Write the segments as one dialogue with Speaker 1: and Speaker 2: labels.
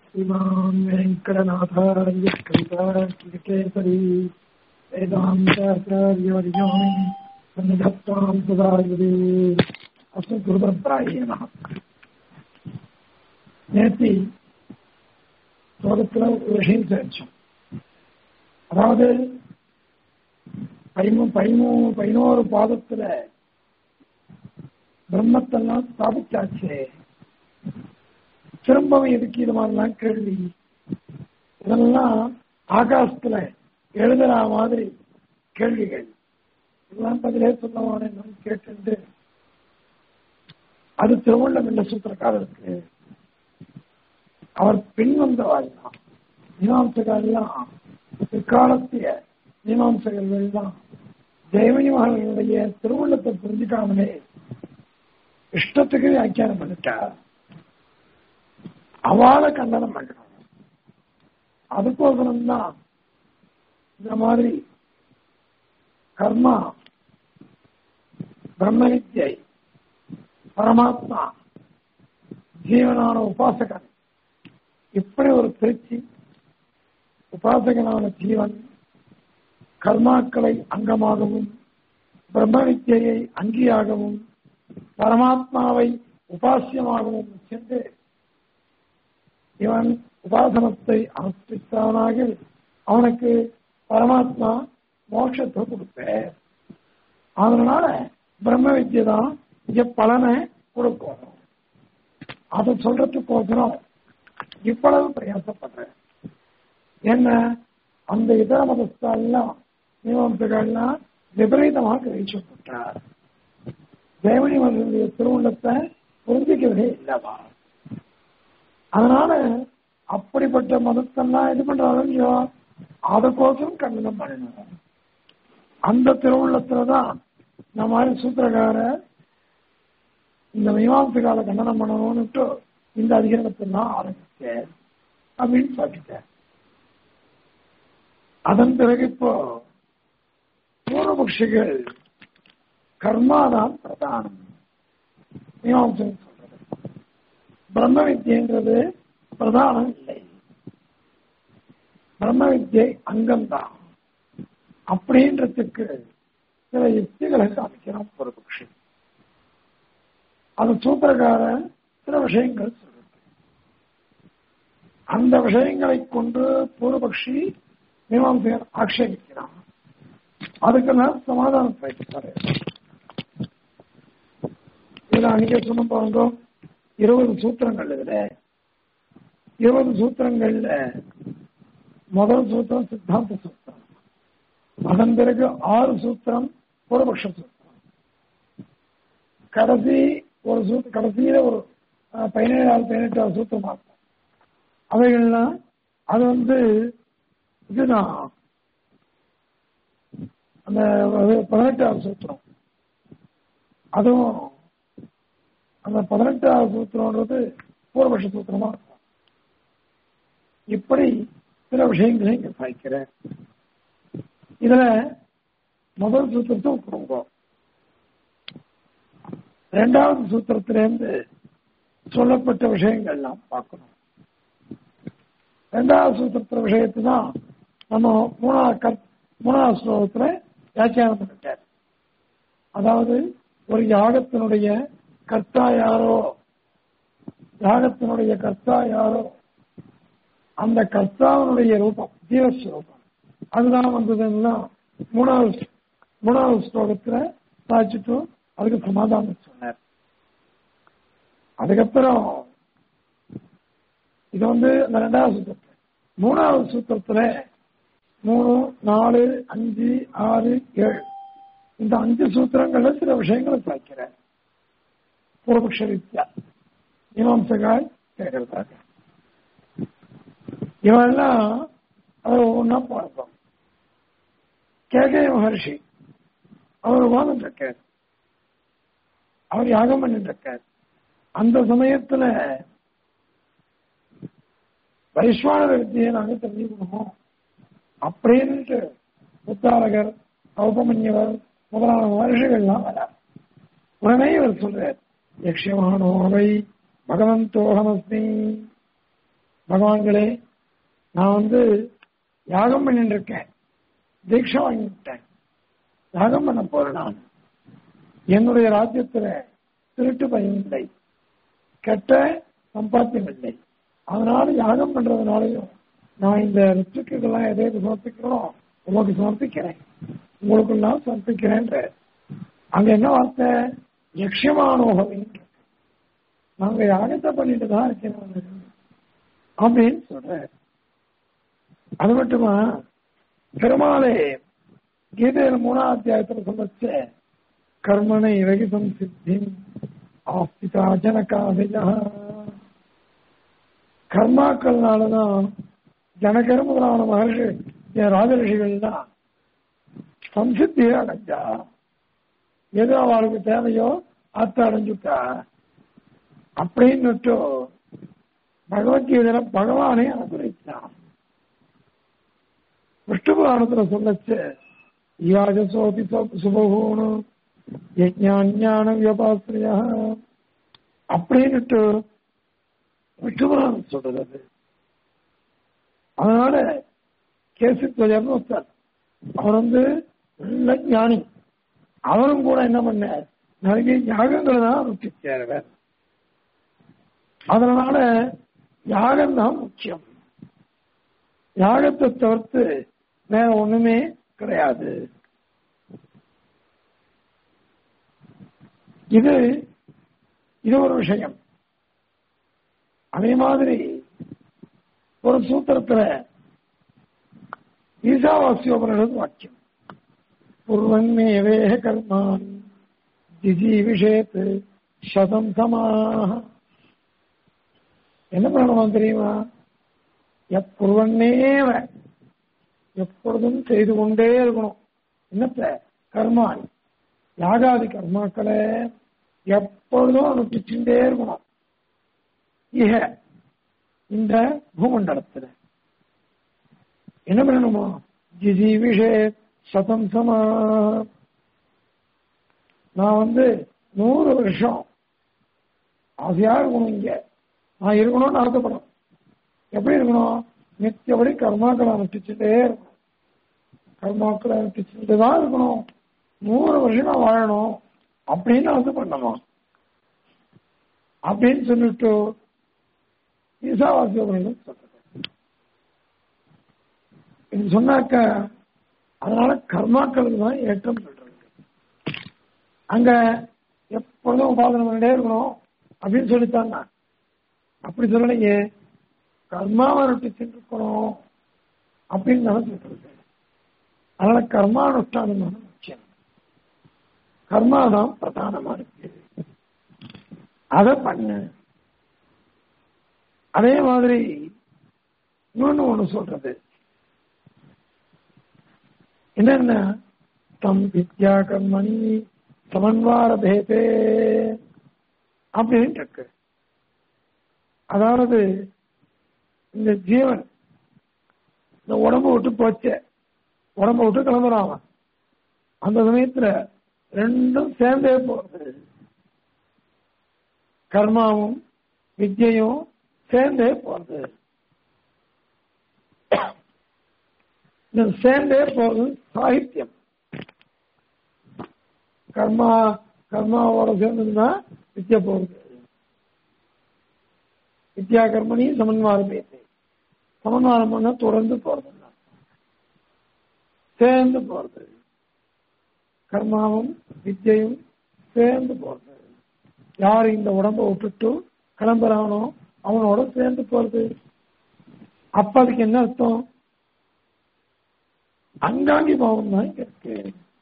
Speaker 1: श्रीमान् वेङ्कटनाथार्य कवितार्किकेसरी वेदान्ताचार्यवर्यो मे सन्निधत्तां सदा युगे அசுகுருதப்பிராய நம நேத்தி ஸ்லோகத்தில் ஒரு விஷயம் தெரிஞ்சோம் அதாவது பதிமூ பதிமூ பதினோரு பாதத்துல பிரம்மத்தெல்லாம் ஸ்தாபிச்சாச்சு திரும்பவும் எதுக்கு இது மாதிரிலாம் கேள்வி இதெல்லாம் ஆகாசத்துல எழுதுற மாதிரி கேள்விகள் இதெல்லாம் பதிலே சொல்லவானு கேட்டு அது திருவள்ளம் என்ற சூத்திரக்காரருக்கு அவர் பின் வந்தவாள் தான் மீமாம்சகாரெல்லாம் பிற்காலத்திய மீமாம்சகர்கள் தான் ஜெயமணி மகர்களுடைய திருவுள்ளத்தை புரிஞ்சுக்காமலே இஷ்டத்துக்கு வியாக்கியானம் பண்ணிட்டார் அவளை கண்டனம் பண்ணணும் அதுக்கோசரம் தான் இந்த மாதிரி கர்மா பிரம்ம வித்யை பரமாத்மா ஜீவனான உபாசகன் இப்படி ஒரு திருச்சி உபாசகனான ஜீவன் கர்மாக்களை அங்கமாகவும் பிரம்ம வித்தியை அங்கியாகவும் பரமாத்மாவை உபாசியமாகவும் சென்று இவன் உபாசனத்தை அனுஷ்டித்தவனாக அவனுக்கு பரமாத்மா மோட்சத்தை கொடுப்பேன் அதனால பிரம்ம வித்யை தான் இங்க பலனை கொடுக்கும் அதை சொல்றதுக்கோசரம் இவ்வளவு பிரயாசப்படுறேன் என்ன அந்த இதர மதஸ்தாலாம் மீமாம்சகள்லாம் விபரீதமாக கிரகிக்கப்பட்டார் தேவனி மகளுடைய திருவுள்ளத்தை புரிஞ்சிக்கவே இல்லவா அதனால அப்படிப்பட்ட மதத்தெல்லாம் இது பண்றாங்க இல்லையோ அதுக்கோசரம் கண்டனம் பண்ணணும் அந்த திருவுள்ளத்துலதான் இந்த மாதிரி சூத்திரக்கார இந்த மீமாம்சகால கண்டனம் பண்ணணும்னுட்டு இந்த அதிகாரத்தை தான் ஆரம்பிச்சேன் அப்படின்னு சொல்லிட்டேன் அதன் பிறகு இப்போ பூர்வபக்ஷிகள் கர்மாதான் பிரதானம் மீமாம்சம் சொல்றது பிரம்ம வித்தியங்கிறது பிரதானம் இல்லை பிரம்ம வித்தியை அங்கம்தான் அப்படின்றதுக்கு சில யுக்திகளை காமிக்கிறான் பூர்வபக்ஷி அது சூத்திரக்காரன் சில விஷயங்கள் சொல்றது அந்த விஷயங்களை கொண்டு பூர்வபக்ஷி மீமாசையர் ஆட்சேபிக்கிறான் அதுக்கு நான் சமாதானம் பேசுறாரு இதுல அன்னைக்கு சொன்ன பாருங்க இருபது சூத்திரங்கள் இதுல இருபது சூத்திரங்கள்ல முதல் சூத்திரம் சித்தாந்த சூத்திரம் அதன் பிறகு ஆறு சூத்திரம் பூர்வபக்ஷ சூத்திரம் கடைசி ஒரு சூத்திர கடைசியில ஒரு பதினேழாவது பதினெட்டாவது சூத்திரம் பார்ப்போம் அவைகள்லாம் அது வந்து இதுதான் அந்த பதினெட்டாவது சூத்திரம் அதுவும் அந்த பதினெட்டாவது சூத்திரம்ன்றது பூர்வபக்ஷ சூத்திரமா இருக்கும் இப்படி சில விஷயங்களை இங்க சாய்க்கிறேன் இதுல முதல் சூத்திரத்தை கொடுங்க ரெண்டாவது சூத்திரத்திலிருந்து சொல்லப்பட்ட விஷயங்கள்லாம் பார்க்கணும் ரெண்டாவது சூத்திரத்திர விஷயத்தை தான் நம்ம மூணாவது கத் மூணாவது ஸ்லோகத்துல வியாக்கியானம் பண்ணிட்டார் அதாவது ஒரு யாகத்தினுடைய கர்த்தா யாரோ யாகத்தினுடைய கர்த்தா யாரோ அந்த கர்த்தாவினுடைய ரூபம் ஜீவஸ்வரூபம் அதுதான் வந்ததுன்னா மூணாவது மூணாவது ஸ்லோகத்துல சாய்ச்சிட்டு அதுக்கு சமாதானம் சொன்னார் அதுக்கப்புறம் இது வந்து அந்த ரெண்டாவது சூத்திரத்துல மூணாவது சூத்திரத்துல மூணு நாலு அஞ்சு ஆறு ஏழு இந்த அஞ்சு சூத்திரங்கள்ல சில விஷயங்களை சாய்க்கிறார் பூர்வபக்ஷ ரீதியா மீமாம்சகால் கேட்கறதாக இவெல்லாம் அதை ஒவ்வொன்றா பார்ப்போம் கேகய மகர்ஷி அவர் வாதம் இருக்கார் அவர் யாகம் பண்ணிட்டு இருக்கார் அந்த சமயத்துல வைஸ்வானர வித்தியை நாங்க தெரிஞ்சுக்கணும் அப்படின்ட்டு புத்தாரகர் கௌபமன்யவர் முதலான மகர்ஷிகள்லாம் வரார் உடனே இவர் சொல்றார் யக்ஷமானோவை பகவந்தோகமஸ்மி பகவான்களே நான் வந்து யாகம் பண்ணிட்டு இருக்கேன் தீட்சை வாங்கிவிட்டேன் யாகம் பண்ண போறேன் நான் என்னுடைய ராஜ்யத்துல திருட்டு பயம் இல்லை கெட்ட சம்பாத்தியம் இல்லை அதனால யாகம் பண்றதுனாலையும் நான் இந்த ரிச்சுக்கெல்லாம் எதை சமர்ப்பிக்கிறோம் உமக்கு சமர்ப்பிக்கிறேன் உங்களுக்கெல்லாம் சமர்ப்பிக்கிறேன்ற அங்க என்ன வார்த்தை யக்ஷமானோகவின் நாங்க யாகத்தை பண்ணிட்டு தான் இருக்கிறோம் அப்படின்னு சொல்ற அது மட்டுமா பெருமாளே கீதையில மூணாம் அத்தியாயத்துல சொல்லச்ச கர்மனை ரகிதம் சித்தி ஆஸ்திகா ஜனகாதிஜா கர்மாக்கள்னாலதான் ஜனகர் முதலான மகர்ஷி ராஜரிஷிகள் தான் சம்சித்தியே அடைஞ்சா எது அவளுக்கு தேவையோ அத்த அடைஞ்சுட்டா அப்படின்னுட்டு பகவத்கீதையில பகவானே அனுகிரகித்தான் விஷ்ணு புராணத்துல சொல்லச்சு யாஜசோபி சுபகூணு யஜ்ஞான வியபாசிரியா அப்படின்னுட்டு விஷ்ணு புராணம் சொல்றது அது அதனால கேசி துவஜர்னு ஒருத்தர் அவர் வந்து நல்ல ஞானி அவரும் கூட என்ன பண்ண நிறைய யாகங்களை தான் ருச்சி சேருவார் அதனால யாகம் தான் முக்கியம் யாகத்தை தவிர்த்து வேற ஒண்ணுமே கிடையாது இது இது ஒரு விஷயம் அதே மாதிரி ஒரு சூத்திரத்துல ஈசாவாசியோபனிடம் வாக்கியம் பூர்வன்மேவேக கர்மான் ஜிஜீவிஷேத் சதம் சமாக என்ன பண்ணணும் தெரியுமா எப்பொருவன்னேவ எப்பொழுதும் செய்து கொண்டே இருக்கணும் என்னத்த கர்மான் யாகாதி கர்மாக்களை எப்பொழுதும் அனுப்பிச்சுட்டே இருக்கணும் இக இந்த பூமண்டலத்துல என்ன பண்ணணுமா ஜிஜீவிஷே சதம் சமா நான் வந்து நூறு வருஷம் ஆசையா இருக்கணும் இங்க நான் இருக்கணும்னு ஆசைப்படும் எப்படி இருக்கணும் நித்தியபடி கர்மாக்களை அனுப்பிச்சுட்டே இருக்கணும் கர்மாக்களை அனுப்பிச்சுட்டு தான் இருக்கணும் நூறு வருஷம் நான் வாழணும் அப்படின்னு ஆசை பண்ணணும் அப்படின்னு சொல்லிட்டு ஈசாவாசியோபனிடம் சொல்றது இது சொன்னாக்க அதனால கர்மாக்களுக்கு தான் ஏற்றம் சொல்றது அங்க எப்பொழுதும் உபாதனை பண்ணிட்டே இருக்கணும் அப்படின்னு சொல்லித்தாங்க அப்படி சொல்லலைங்க கர்மாவை ரொட்டிச்சுட்டு இருக்கணும் அப்படின்னு தானே சொல்றது அதனால கர்மானுஷ்டானம் தான் முக்கியம் கர்மா தான் பிரதானமா இருக்கு அதை பண்ணு அதே மாதிரி இன்னொன்னு ஒண்ணு சொல்றது என்னென்ன தம் வித்யா கர்மணி சமன்வார பேதே அப்படின்னு இருக்கு அதாவது இந்த ஜீவன் இந்த உடம்பு விட்டு போச்ச உடம்ப விட்டு கிளம்புறான் அந்த சமயத்துல ரெண்டும் சேர்ந்தே போறது கர்மாவும் வித்யையும் சேர்ந்தே போறது இந்த சேர்ந்தே போறது சாகித்யம் கர்மா கர்மாவோட சேர்ந்ததுன்னா வித்யா போகுது வித்யா கர்மணி சமன்வாரம் பேசு சமன்வாரம் பண்ண தொடர்ந்து போறது சேர்ந்து போறது கர்மாவும் வித்யையும் சேர்ந்து போறது யார் இந்த உடம்ப விட்டுட்டு கிளம்புறானோ அவனோட சேர்ந்து போறது அப்ப அதுக்கு என்ன அர்த்தம் அங்காங்கி பாவம் தான் இங்க இருக்கு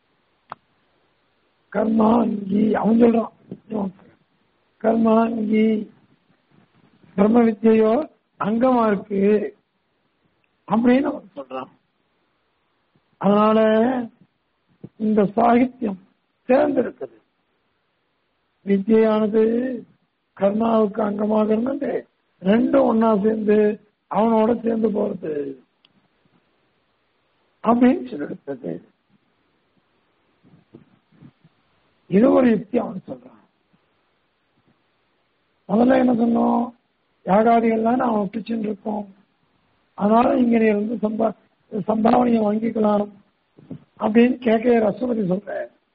Speaker 1: கர்மா அங்கி அவன் சொல்றான் கர்மா அங்கி பிரம்ம வித்யையோ அங்கமா இருக்கு அப்படின்னு அவன் சொல்றான் அதனால இந்த சாகித்யம் சேர்ந்து இருக்குது வித்யானது கர்மாவுக்கு அங்கமாக இருந்துட்டு ரெண்டும் ஒன்னா சேர்ந்து அவனோட சேர்ந்து போறது அப்படின்னு சொல்லிடுத்தது இது ஒரு யுக்தி அவன் சொல்றான் முதல்ல என்ன சொன்னோம் யாகாதிகள்லாம் நாம் ஒப்பிச்சுட்டு இருக்கோம் அதனால இங்க நீ வந்து சம்பா சம்பாவனையை வாங்கிக்கலாம் அப்படின்னு கேட்க ரசபதி சொல்ற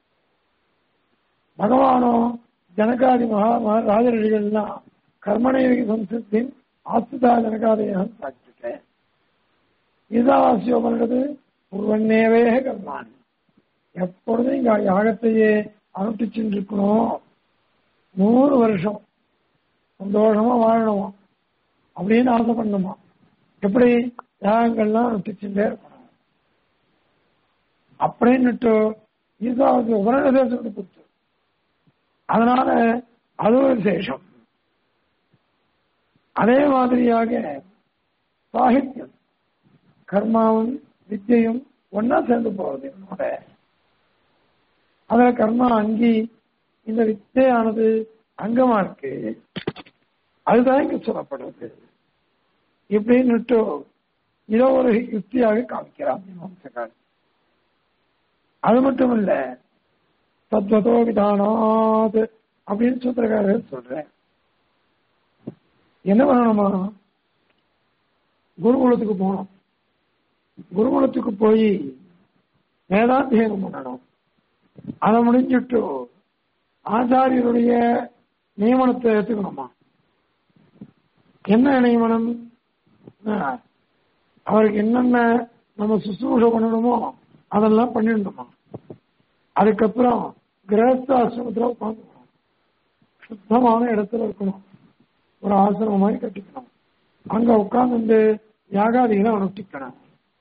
Speaker 1: பகவானோ ஜனகாதி மகா மகா ராஜரடிகள்லாம் கர்மணேவி சம்சத்தின் ஆஸ்திதா ஜனகாதையாக சாட்சிட்டேன் கீதாவாசியம் பண்ணுறது ஒருவன்னேவே கர்மான் எப்பொழுதும் இங்க யாகத்தையே அனுப்பிச்சுட்டு இருக்கணும் நூறு வருஷம் சந்தோஷமா வாழணும் அப்படின்னு ஆசை பண்ணணுமா எப்படி யாகங்கள்லாம் அனுப்பிச்சுட்டே இருக்கணும் அப்படின்னுட்டு கீதாவுக்கு உபநிடதேசத்தை கொடுத்து அதனால அது ஒரு விசேஷம் அதே மாதிரியாக சாகித்யம் கர்மாவும் வித்தியையும் ஒன்னா சேர்ந்து போறது என்னோட அதுல கர்மா அங்கி இந்த வித்தையானது அங்கமா இருக்கு அதுதான் இங்க சொல்லப்படுறது இப்படின்னுட்டு இதோ ஒரு யுக்தியாக காமிக்கிறான் மீமாம்சகர் அது மட்டும் இல்ல தத்வதோ விதானாத் அப்படின்னு சூத்திரக்காரர் சொல்றேன் என்ன பண்ணணுமா குருகுலத்துக்கு போகணும் குருகுலத்துக்கு போய் வேதாத்தியனம் பண்ணணும் அதை முடிஞ்சுட்டு ஆச்சாரியருடைய நியமனத்தை ஏற்றுக்கணுமா என்ன நியமனம் அவருக்கு என்னென்ன நம்ம சுசுரூஷ பண்ணணுமோ அதெல்லாம் பண்ணிடணுமா அதுக்கப்புறம் கிரகஸ்தாசிரமத்தில் உட்காந்துக்கணும் சுத்தமான இடத்துல இருக்கணும் ஒரு ஆசிரமம் மாதிரி கட்டிக்கணும் அங்க உட்கார்ந்து யாகாதிகளை அனுஷ்டிக்கணும்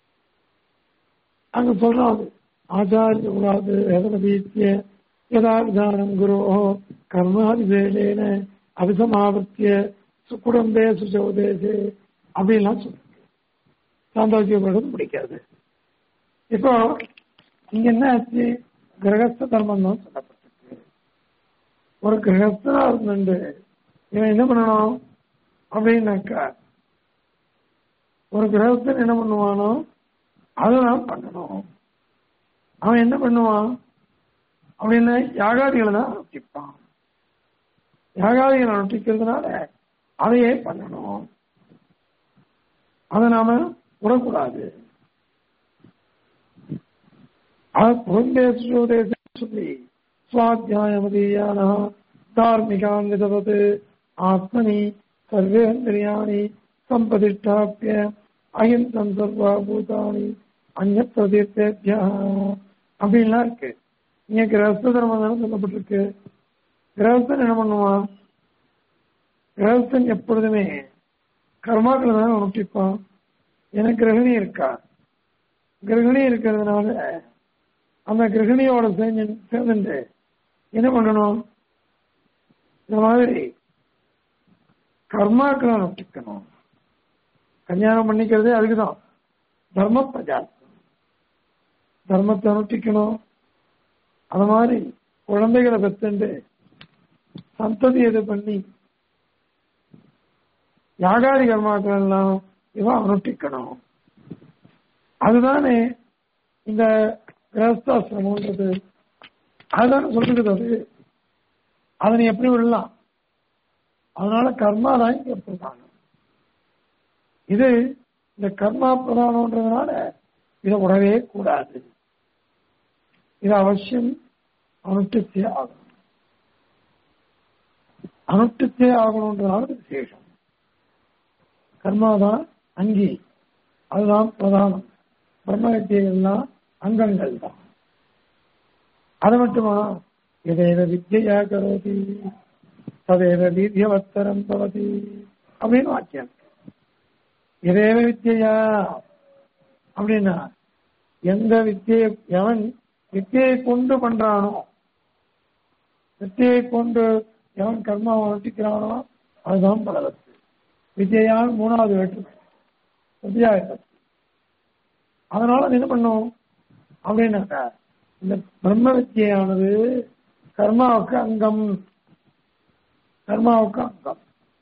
Speaker 1: அங்க சொல்றோம் அது ஆச்சாரிய கூடாது எதனபீத்திய யதா விதானம் குரோ கர்மாதி வேலேன அபிசமாவர்த்திய சுக்குடம்பே சுசோதேசே அப்படின்லாம் சொல்லுங்க சாந்தோக்கியம் பிடிக்காது இப்போ இங்க என்ன ஆச்சு கிரகஸ்த தர்மம் தான் சொல்லப்பட்டிருக்கு ஒரு கிரகஸ்தனா இருந்துட்டு இவன் என்ன பண்ணணும் அப்படின்னாக்கா ஒரு கிரகஸ்தன் என்ன பண்ணுவானோ அதுதான் பண்ணணும் அவன் என்ன பண்ணுவான் அப்படின்னு யாகாதிகளை தான் அனுஷ்டிப்பான் யாகாதிகளை அனுஷ்டிக்கிறதுனால அதையே பண்ணணும் அதை நாம விடக்கூடாது சொல்லி சுவாத்தியாயமதீயான தார்மிகான் விதவது ஆத்மனி சர்வேந்திரியாணி சம்பதிஷ்டாப்பிய அகிம்சம் சர்வா பூதானி அந்நிய பிரதீர்த்தேபியா அப்படின்லாம் இருக்கு இங்க கிரகஸ்த தர்மம் தானே சொல்லப்பட்டிருக்கு கிரகஸ்தன் என்ன பண்ணுவான் கிரகஸ்தன் எப்பொழுதுமே கர்மாக்களை தானே அனுஷ்டிப்பான் எனக்கு கிரகணி இருக்கா கிரகணி இருக்கிறதுனால அந்த கிரகணியோட சேர்ந்து சேர்ந்துட்டு என்ன பண்ணணும் இந்த மாதிரி கர்மாக்களை அனுஷ்டிக்கணும் கல்யாணம் பண்ணிக்கிறதே அதுக்குதான் தர்ம பிரஜாத்தம் தர்மத்தை அனுஷ்டிக்கணும் அது மாதிரி குழந்தைகளை பெற்றுண்டு சந்ததி இது பண்ணி யாகாதி கர்மாக்கள் எல்லாம் இவன் அனுஷ்டிக்கணும் அதுதானே இந்த கிரகஸ்தாசிரமன்றது அதுதானே சொல்றது அது அதை நீ எப்படி விடலாம் அதனால கர்மா தான் இங்க பிரதானம் இது இந்த கர்மா பிரதானம்ன்றதுனால இதை விடவே கூடாது இது அவசியம் அனுஷ்டித்தே ஆகணும் அனுஷ்டித்தே ஆகணுன்றதுனால விசேஷம் கர்மாதான் அங்கி அதுதான் பிரதானம் பிரம்மகத்தியெல்லாம் அங்கங்கள் தான் அது மட்டுமா எதேவ வித்யா கரோதி ததேவ வீரியவத்தரம் பவதி அப்படின்னு வாக்கியம் எதேவ வித்யா அப்படின்னா எந்த வித்தியை எவன் வித்தியை கொண்டு பண்றானோ வித்தியை கொண்டு எவன் கர்மாவை அனுஷ்டிக்கிறானோ அதுதான் பலவத்து வித்யான் மூணாவது வேற்றுமை வித்யாயத்தை அதனால என்ன பண்ணும் அப்படின்னாக்கா இந்த பிரம்ம வித்தியானது கர்மாவுக்கு அங்கம் கர்மாவுக்கு அங்கம்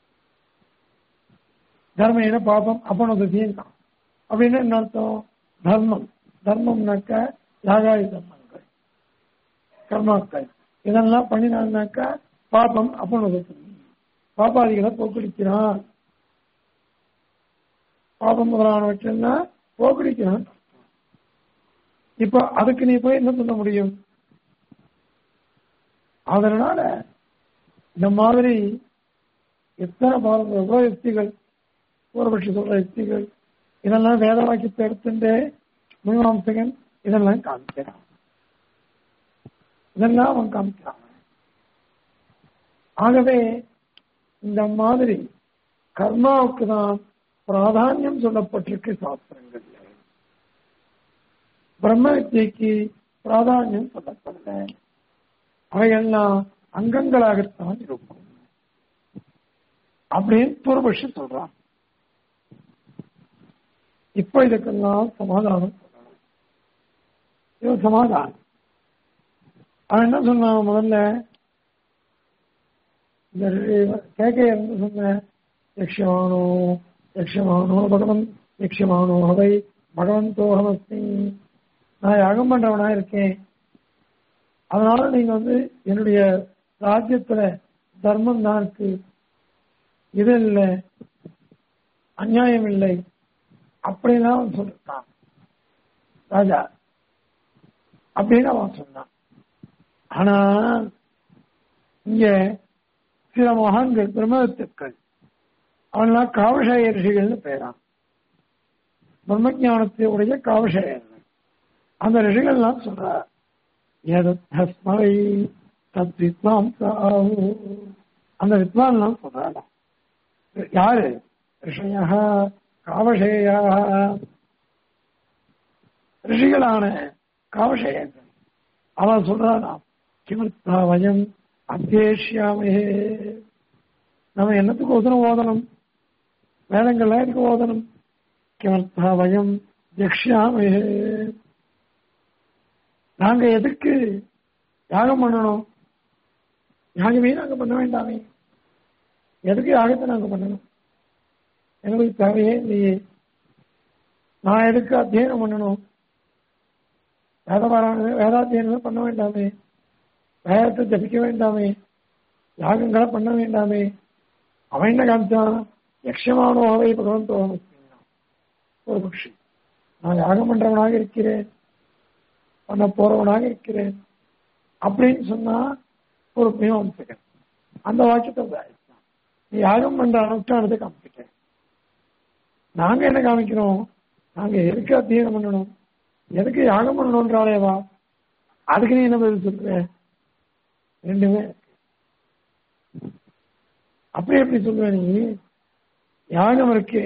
Speaker 1: தர்மேன பாபம் அப்பனதீன் அப்படின்னு என்ன அர்த்தம் தர்மம் தர்மம்னாக்கா யாகாதி தர்மங்கள் கர்மாக்கள் இதெல்லாம் பண்ணினாங்கனாக்கா பாபம் அப்பனதீன் பாபாதிகளை போக்கடிக்கிறான் பாபம் முதலானவற்றெல்லாம் போக்கடிக்கணும் இப்ப அதுக்கு நீ போய் என்ன சொல்ல முடியும் அதனால இந்த மாதிரி எத்தனை பாருங்க எவ்வளவு யுக்திகள் பூர்வபட்சி சொல்ற யுக்திகள் இதெல்லாம் வேத வாக்கியத்தை எடுத்துட்டு மீமாம்சகன் இதெல்லாம் காமிக்கிறான் இதெல்லாம் அவன் காமிக்கிறான் ஆகவே இந்த மாதிரி கர்மாவுக்கு தான் பிராதானியம் சொல்லப்பட்டிருக்கு சாஸ்திரங்கள் பிரம்ம வித்தியைக்கு பிராதானியம் சொல்லப்படல அவையெல்லாம் அங்கங்களாகத்தான் இருக்கும் அப்படின்னு பூர்வபட்சி சொல்றான் இப்ப இதுக்கெல்லாம் சமாதானம் சொல்லணும் இது சமாதானம் அவன் என்ன சொன்னான் முதல்ல இந்த கேட்க இருந்து சொன்ன யக்ஷமானோ யக்ஷமானோ பகவன் யக்ஷமானோ அவை பகவந்தோகமஸ்மி நான் யாகம் பண்றவனா இருக்கேன் அதனால நீங்க வந்து என்னுடைய ராஜ்யத்துல தர்மம் தான் இருக்கு இது இல்லை அநியாயம் இல்லை அப்படின்னு அவன் சொல்லிட்டான் ராஜா அப்படின்னு அவன் சொன்னான் ஆனா இங்க சில மகான்கள் பிரம்மத்துக்கள் அவன்லாம் காவஷாய ரிஷிகள்னு பேரான் பிரம்மஜானத்தை உடைய காவஷாயர்கள் அந்த ரிஷிகள்லாம் சொல்றார் எதஸ்மரை தத் வித்வான் அந்த வித்வான்லாம் சொல்றாங்க யாரு ரிஷய காவஷேயா ரிஷிகளான காவஷேயர்கள் அவன் சொல்றானா கிமர்த்தா வயம் அத்தியேஷ்யாமே நம்ம என்னத்துக்கு ஓதனம் ஓதணும் வேதங்கள்லாம் எதுக்கு ஓதணும் கிமர்த்தா வயம் ஜக்ஷாமே நாங்க எதுக்கு யாகம் பண்ணணும் யாகமே நாங்க பண்ண வேண்டாமே எதுக்கு யாகத்தை நாங்க பண்ணணும் எங்களுக்கு தேவையே இல்லையே நான் எதுக்கு அத்தியனம் பண்ணணும் வேதபாராயணமே வேதாத்தியனமே பண்ண வேண்டாமே வேதத்தை ஜபிக்க வேண்டாமே யாகங்களை பண்ண வேண்டாமே அவன் என்ன காமிச்சான் யக்ஷமானோ அவை பகவந்தோ ஒரு பக்ஷி நான் யாகம் பண்றவனாக இருக்கிறேன் பண்ண போறவனாக இருக்கிறேன் அப்படின்னு சொன்னா ஒரு மீமாம்சகன் அந்த வாக்கியத்தை நீ யாகம் பண்ற அனுஷ்டானத்தை காமிச்சிட்டேன் நாங்க என்ன காமிக்கிறோம் நாங்க எதுக்கு அத்தியனம் பண்ணணும் எதுக்கு யாகம் பண்ணணும்ன்றாலேவா அதுக்கு நீ என்ன பதில் சொல்ற ரெண்டுமே அப்படி எப்படி சொல்லுவ நீ யாகம் இருக்கு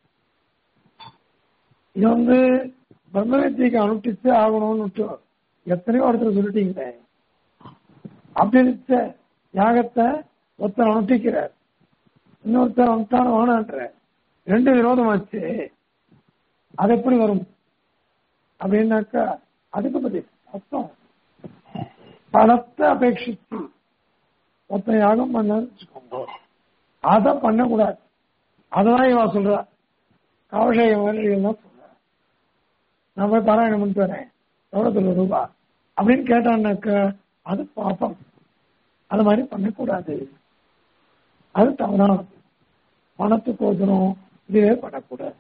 Speaker 1: இது வந்து பிரம்மவித்தியக்கு அனுஷ்டிச்சு ஆகணும்னு விட்டு எத்தனையோ இடத்துல சொல்லிட்டீங்களே அப்படி இருக்க யாகத்தை ஒருத்தர் அனுஷ்டிக்கிறார் இன்னொருத்தர் அனுஷ்டான வேணான்ற ரெண்டு விரோதமாச்சு அது எப்படி வரும் அப்படின்னாக்கா அதுக்கு பத்தி அர்த்தம் பணத்தை அபேட்சிச்சு ஒருத்தன் யாகம் பண்ணான்னு வச்சுக்கோங்க அதை பண்ணக்கூடாது அதான் இவா சொல்றா காவஷாய மாதிரி தான் சொல்ற நான் போய் பாராயணம் பண்ணிட்டு வரேன் எவ்வளவு ரூபா அப்படின்னு கேட்டான்னாக்கா அது பாப்பம் அது மாதிரி பண்ணக்கூடாது அது தவறானது பணத்துக்கோசரம் இதுவே பண்ணக்கூடாது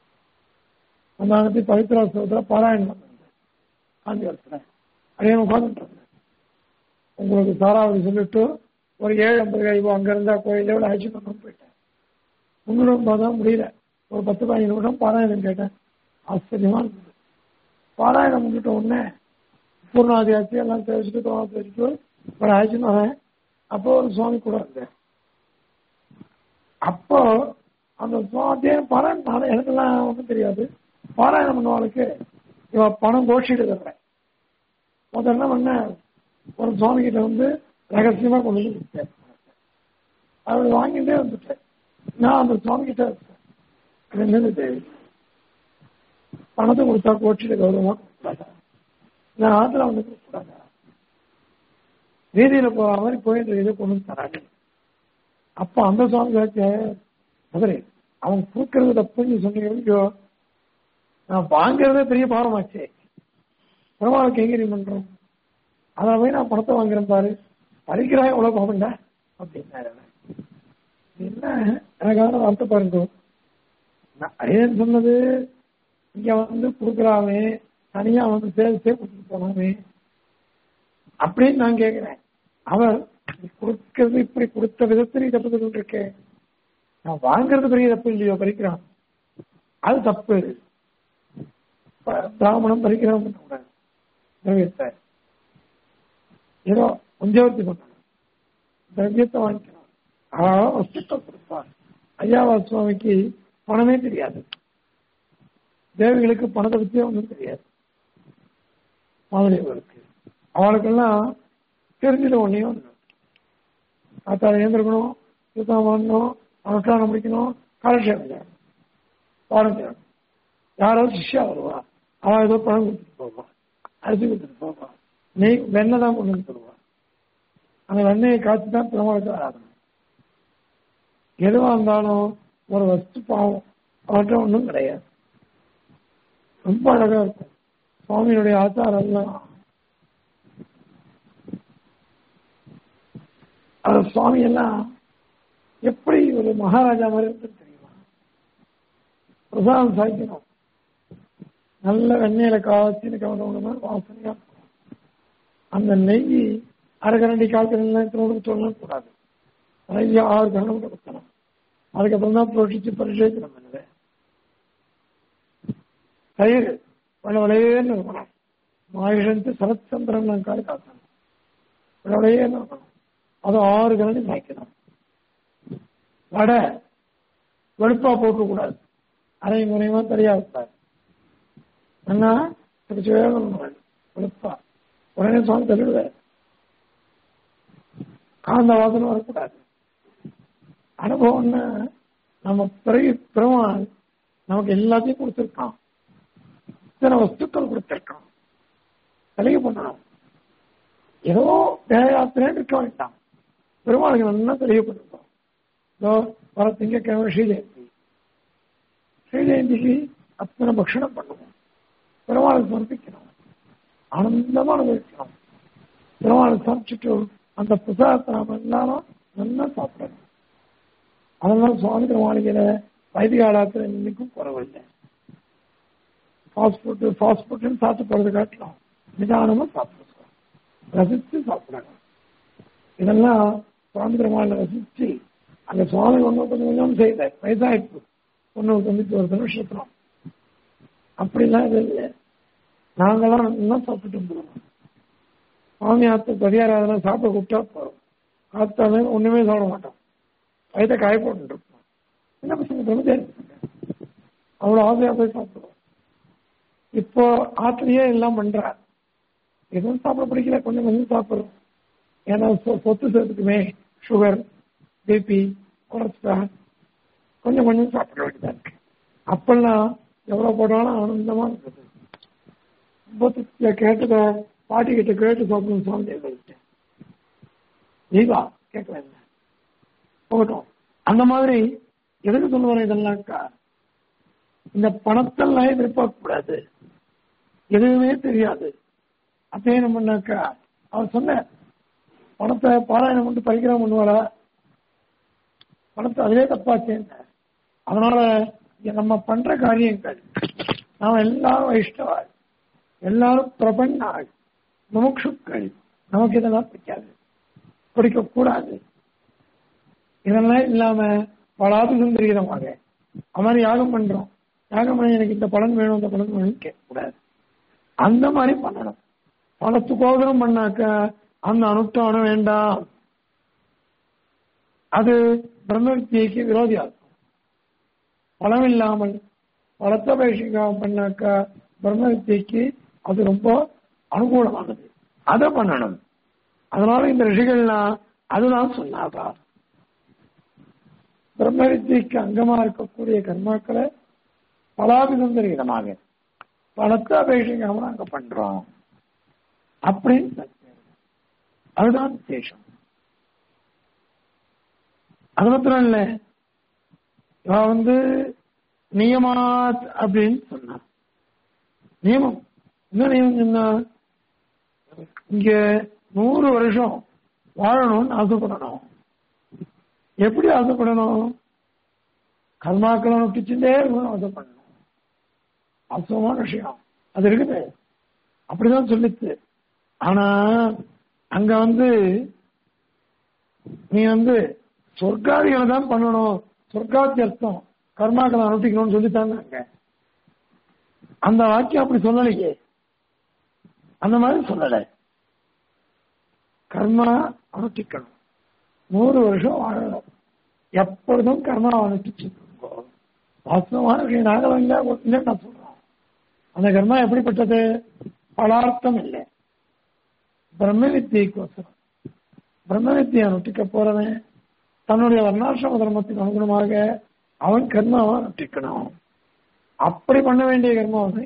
Speaker 1: அந்த பவித்ரா சோதர பாராயணம் பண்ணுங்க காஞ்சிபுரத்துல அப்படியே உட்காந்துட்டு உங்களுக்கு சாராவதி சொல்லிட்டு ஒரு ஏழு ஐம்பது ஐம்போ அங்க இருந்தா கோயில விட அழைச்சி பண்ண போயிட்டேன் முன்னூறு தான் முடியல ஒரு பத்து பதினஞ்சு நிமிடம் பாராயணம் கேட்டேன் ஆச்சரியமா இருந்தது பாராயணம் முடிட்ட உடனே பூர்ணாதி ஆச்சு எல்லாம் தெரிஞ்சுட்டு தோணா தெரிஞ்சுட்டு ஒரு ஆச்சுன்னு வரேன் அப்போ ஒரு சுவாமி கூட இருந்தேன் அப்போ அந்த சுவாமியே பாராயணம் நானும் எனக்கெல்லாம் ஒன்றும் தெரியாது பாராயணம் பண்ணவாளுக்கு இவ பணம் கோஷிட்டு தர்றேன் முதல்ல என்ன பண்ண ஒரு சுவாமி கிட்ட வந்து ரகசியமா கொண்டு வந்து விட்டேன் அவர் வாங்கிட்டே வந்துட்டேன் நான் அந்த சுவாமி கிட்ட இது என்னது பணத்தை கொடுத்தா கோச்சிட்டு கௌரவமா கொடுத்தாங்க நான் ஆத்துல வந்து கொடுத்தாங்க வீதியில போற மாதிரி போயிட்டு இதை கொண்டு வந்து தராங்க அப்ப அந்த சுவாமி கேட்க மதுரை அவன் கொடுக்கறது தப்புன்னு சொன்னீங்க நான் வாங்குறதே பெரிய பாவமாச்சே பெருமாளுக்கு எங்க நீ பண்றோம் அதை போய் நான் பணத்தை வாங்குறேன் பாரு பறிக்கிறா எவ்வளவு பாவம்டா அப்படின்னாரு என்ன எனக்கான வார்த்தை பாருங்க அரியன் சொன்னது இங்க வந்து கொடுக்குறாமே தனியா வந்து சேர்த்தே கொடுத்துட்டு போனாமே அப்படின்னு நான் கேட்கிறேன் அவர் கொடுக்கிறது இப்படி கொடுத்த விதத்தில் நீ தப்பு இருக்கே நான் வாங்குறது பெரிய தப்பு இல்லையோ பறிக்கிறான் அது தப்பு ப- பிராமணம் பறிக்கிறவன் பண்ணக்கூடாது திரவியத்தை ஏதோ கொஞ்சவர்த்தி பண்ணணும் திரவியத்தை வாங்கிக்கணும் அவன் வஸ்துக்கள் கொடுப்பார் ஐயாவா சுவாமிக்கு பணமே தெரியாது தேவிகளுக்கு பணத்தை பற்றியே ஒன்றும் தெரியாது மாதவிகளுக்கு அவளுக்கெல்லாம் தெரிஞ்சது ஒன்றே ஒன்று காத்தால ஏந்திருக்கணும் சுத்தம் பண்ணணும் அனுஷ்டானம் முடிக்கணும் காலட்சேபம் செய்யணும் பாடம் செய்யணும் யாரோ சிஷ்யா வருவா அவன் ஏதோ பணம் கொடுத்துட்டு போவான் அரிசி கொடுத்துட்டு போவான் நெய் வெண்ணெய் தான் கொண்டு வந்து தருவான் அந்த வெண்ணெயை காய்ச்சி தான் பெருமாளுக்கு ஆராதனை எதுவாக இருந்தாலும் ஒரு வஸ்து பாவம் அவர்கிட்ட ஒன்றும் கிடையாது ரொம்ப அழகா இருக்கும் சுவாமியினுடைய ஆச்சாரம் எல்லாம் அவர் சுவாமி எல்லாம் எப்படி ஒரு மகாராஜா மாதிரி இருந்து தெரியுமா பிரசாதம் சாய்க்கணும் நல்ல வெண்ணெயில காய்ச்சி கவனம் வாசனையா இருக்கும் அந்த நெய் அரை கரண்டி கால் கரண்டி சொல்லலாம் கூடாது நிறைய ஆறு கரணம் கொடுக்கணும் அதுக்கப்புறம் தான் புரோஷிச்சு பரிசோதிக்கணும் பண்ணுவேன் தயிர் வளவளையேன்னு இருக்கணும் மாயுஷந்து சரத்சந்திரன் நான் காலி காக்கணும் வளவளையேன்னு இருக்கணும் அது ஆறு கரண்டி சாய்க்கணும் வடை வெளுப்பா போட்டு கூடாது அரை முறையமா தெரியா இருப்பார் அண்ணா திருச்சி வேணும் வெளுப்பா உடனே சுவாமி தள்ளிடுவார் காந்த வாசனை வரக்கூடாது அனுபவம்னா நம்ம பிறகு பெருமாள் நமக்கு எல்லாத்தையும் கொடுத்திருக்கான் இத்தனை வஸ்துக்கள் கொடுத்திருக்கான் தெளிவு பண்ணணும் ஏதோ தேயாத்திரே இருக்க வேண்டாம் பெருமாளுக்கு நல்லா தெளிவுபட்டிருக்கோம் இதோ வர திங்கக்கிழமை ஸ்ரீஜெயந்தி ஸ்ரீஜெயந்திக்கு அத்தனை பக்ஷணம் பண்ணுவோம் பெருமாளுக்கு சமர்ப்பிக்கணும் ஆனந்தமா அனுபவிக்கணும் பெருமாளுக்கு சமைச்சிட்டு அந்த பிரசாதத்தை நாம எல்லாரும் நல்லா சாப்பிடணும் அதெல்லாம் சுவாமி திருமாளிகையில வைதிகாலத்துல இன்னைக்கும் குறவில்லை ஃபாஸ்ட் ஃபுட்டு ஃபாஸ்ட் ஃபுட்டுன்னு சாப்பிட்டு போறது காட்டலாம் நிதானமா சாப்பிடுறோம் ரசிச்சு சாப்பிடணும் இதெல்லாம் சுவாமி திருமாளில ரசிச்சு அந்த சுவாமி ஒன்று கொஞ்சம் கொஞ்சம் செய்த வயசாயிட்டு ஒன்று தொண்ணூத்தி ஒரு நிமிஷத்துலாம் அப்படிலாம் இது இல்லை நாங்கெல்லாம் நல்லா சாப்பிட்டு போகிறோம் சுவாமி ஆத்து பரிகாரம் சாப்பிட கூப்பிட்டா போறோம் காத்தாலே ஒண்ணுமே சாப்பிட மாட்டோம் வயதை காய போட்டு இருப்போம் என்ன பசங்க தொண்ணூத்தி அவ்வளவு ஆசையா போய் சாப்பிடுவோம் இப்போ ஆத்திலேயே எல்லாம் பண்றார் எதுவும் சாப்பிட பிடிக்கல கொஞ்சம் கொஞ்சம் சாப்பிடுறோம் ஏன்னா சொ- சொத்து சேர்த்துக்குமே சுகர் பிபி கொலஸ்ட்ரால் கொஞ்சம் கொஞ்சம் சாப்பிட வேண்டியதா இருக்கு அப்பெல்லாம் எவ்வளவு போட்டாலும் ஆனந்தமா இருக்குது ரொம்ப கேட்டத பாட்டி கிட்ட கேட்டு சாப்பிடணும் சுவாமி சொல்லிட்டேன் நீவா கேட்கல போகட்டும் அந்த மாதிரி எதுக்கு சொல்லுவாங்க இதெல்லாம்க்கா இந்த பணத்தெல்லாம் எதிர்பார்க்க கூடாது எதுவுமே தெரியாது அப்படியே என்ன பண்ணாக்கா அவர் சொன்ன பணத்தை பாராயணம் பண்ணி பரிகிரம் பண்ணுவாரா பணத்தை அதிலே தப்பாச்சேன் அதனால இங்க நம்ம பண்ற காரியங்கள் நாம எல்லாரும் வைஷ்ணவாள் எல்லாரும் பிரபன்னாள் முமுட்சுக்கள் நமக்கு இதெல்லாம் பிடிக்காது பிடிக்க கூடாது இதெல்லாம் இல்லாம பலாது சுந்தரிகரமாக அது மாதிரி யாகம் பண்றோம் யாகம் பண்ணி எனக்கு இந்த பலன் வேணும் இந்த பலன் வேணும் கேட்க கூடாது அந்த மாதிரி பண்ணணும் பணத்துக்கோசரம் பண்ணாக்க அந்த அனுஷ்டானம் வேண்டாம் அது பிரம்ம வித்தியைக்கு விரோதியா இருக்கும் பலம் இல்லாமல் பலத்தபேஷிகம் பண்ணாக்க பிரம்ம வித்தியைக்கு அது ரொம்ப அனுகூலமானது அதை பண்ணணும் அதனால இந்த ரிஷிகள்லாம் அதுதான் சொன்னாதா பிரம்ம வித்தியைக்கு அங்கமா இருக்கக்கூடிய கர்மாக்களை பலாபிசந்தரிதமாக பலத்தை அபேஷிக்காம நாங்க பண்றோம் அப்படின்னு சத்தியம். அதுதான் விசேஷம் அது மாத்திரம் இல்ல இவன் வந்து நியமாத் அப்படின்னு சொன்னான் நியமம் என்ன நியமம் சொன்னா இங்க நூறு வருஷம் வாழணும்னு ஆசைப்படணும் எப்படி ஆசைப்படணும் கர்மாக்களை நொட்டிச்சுட்டே இருக்கணும் அதை பண்ணணும் வாஸ்தவமான விஷயம் அது இருக்குது அப்படிதான் சொல்லிச்சு ஆனா அங்க வந்து நீ வந்து சொர்க்காதிகளை தான் பண்ணணும் சொர்க்காத்தி அர்த்தம் கர்மாக்களை அனுஷ்டிக்கணும்னு சொல்லித்தாங்க அங்க அந்த வாக்கியம் அப்படி சொல்லலையே அந்த மாதிரி சொல்லல கர்மா அனுஷ்டிக்கணும் நூறு வருஷம் வாழணும் எப்பொழுதும் கர்மா அனுஷ்டிச்சு இருக்கோம். வாஸ்தவமான விஷயம் நாங்களும் இல்லை இல்லைன்னு நான் சொல்றோம் அந்த கர்மா எப்படிப்பட்டது பலார்த்தம் இல்லை பிரம்ம வித்தியைக்கோசரம் பிரம்ம வித்தியை அனுஷ்டிக்க போறவன் தன்னுடைய வர்ணாசிரம தர்மத்துக்கு அனுகுணமாக அவன் கர்மாவை அனுஷ்டிக்கணும் அப்படி பண்ண வேண்டிய கர்மாவை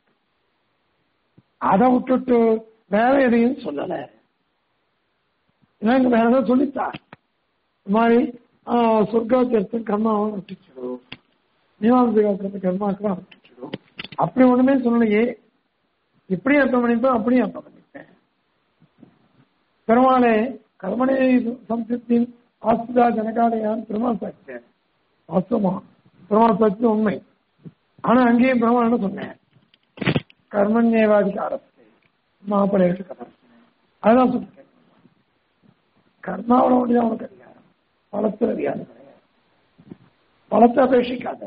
Speaker 1: அதை விட்டுட்டு வேற எதையும் சொல்லல எனக்கு வேற ஏதாவது சொல்லித்தா இந்த மாதிரி சொர்க்காத்தியர்த்தம் கர்மாவை அனுஷ்டிச்சிடும் மீமாம்சகாத்திரத்தை கர்மாக்களை அனுஷ்டிச்சிடும் அப்படி ஒண்ணுமே சொல்லலையே இப்படி அர்த்தம் பண்ணிப்பேன் அப்படியும் அர்த்தம் பண்ணிப்பேன் பெருமாளே கர்மணே சம்சித்தின் ஆஸ்திதா ஜனகாலயான் பெருமாள் சாட்சியர் வாஸ்தவமா பெருமாள் சாட்சி உண்மை ஆனா அங்கேயும் பெருமாள் என்ன சொன்னேன் கர்மண்யேவாதிகாரத்தை மாப்பிள்ளைகளுக்கு கதர்த்தினேன் அதுதான் சொல்லிருக்கேன் கர்மாவோட ஒன்றிதான் உனக்கு அதிகாரம் பலத்தில் அதிகாரம் கிடையாது பலத்தை அபேட்சிக்காத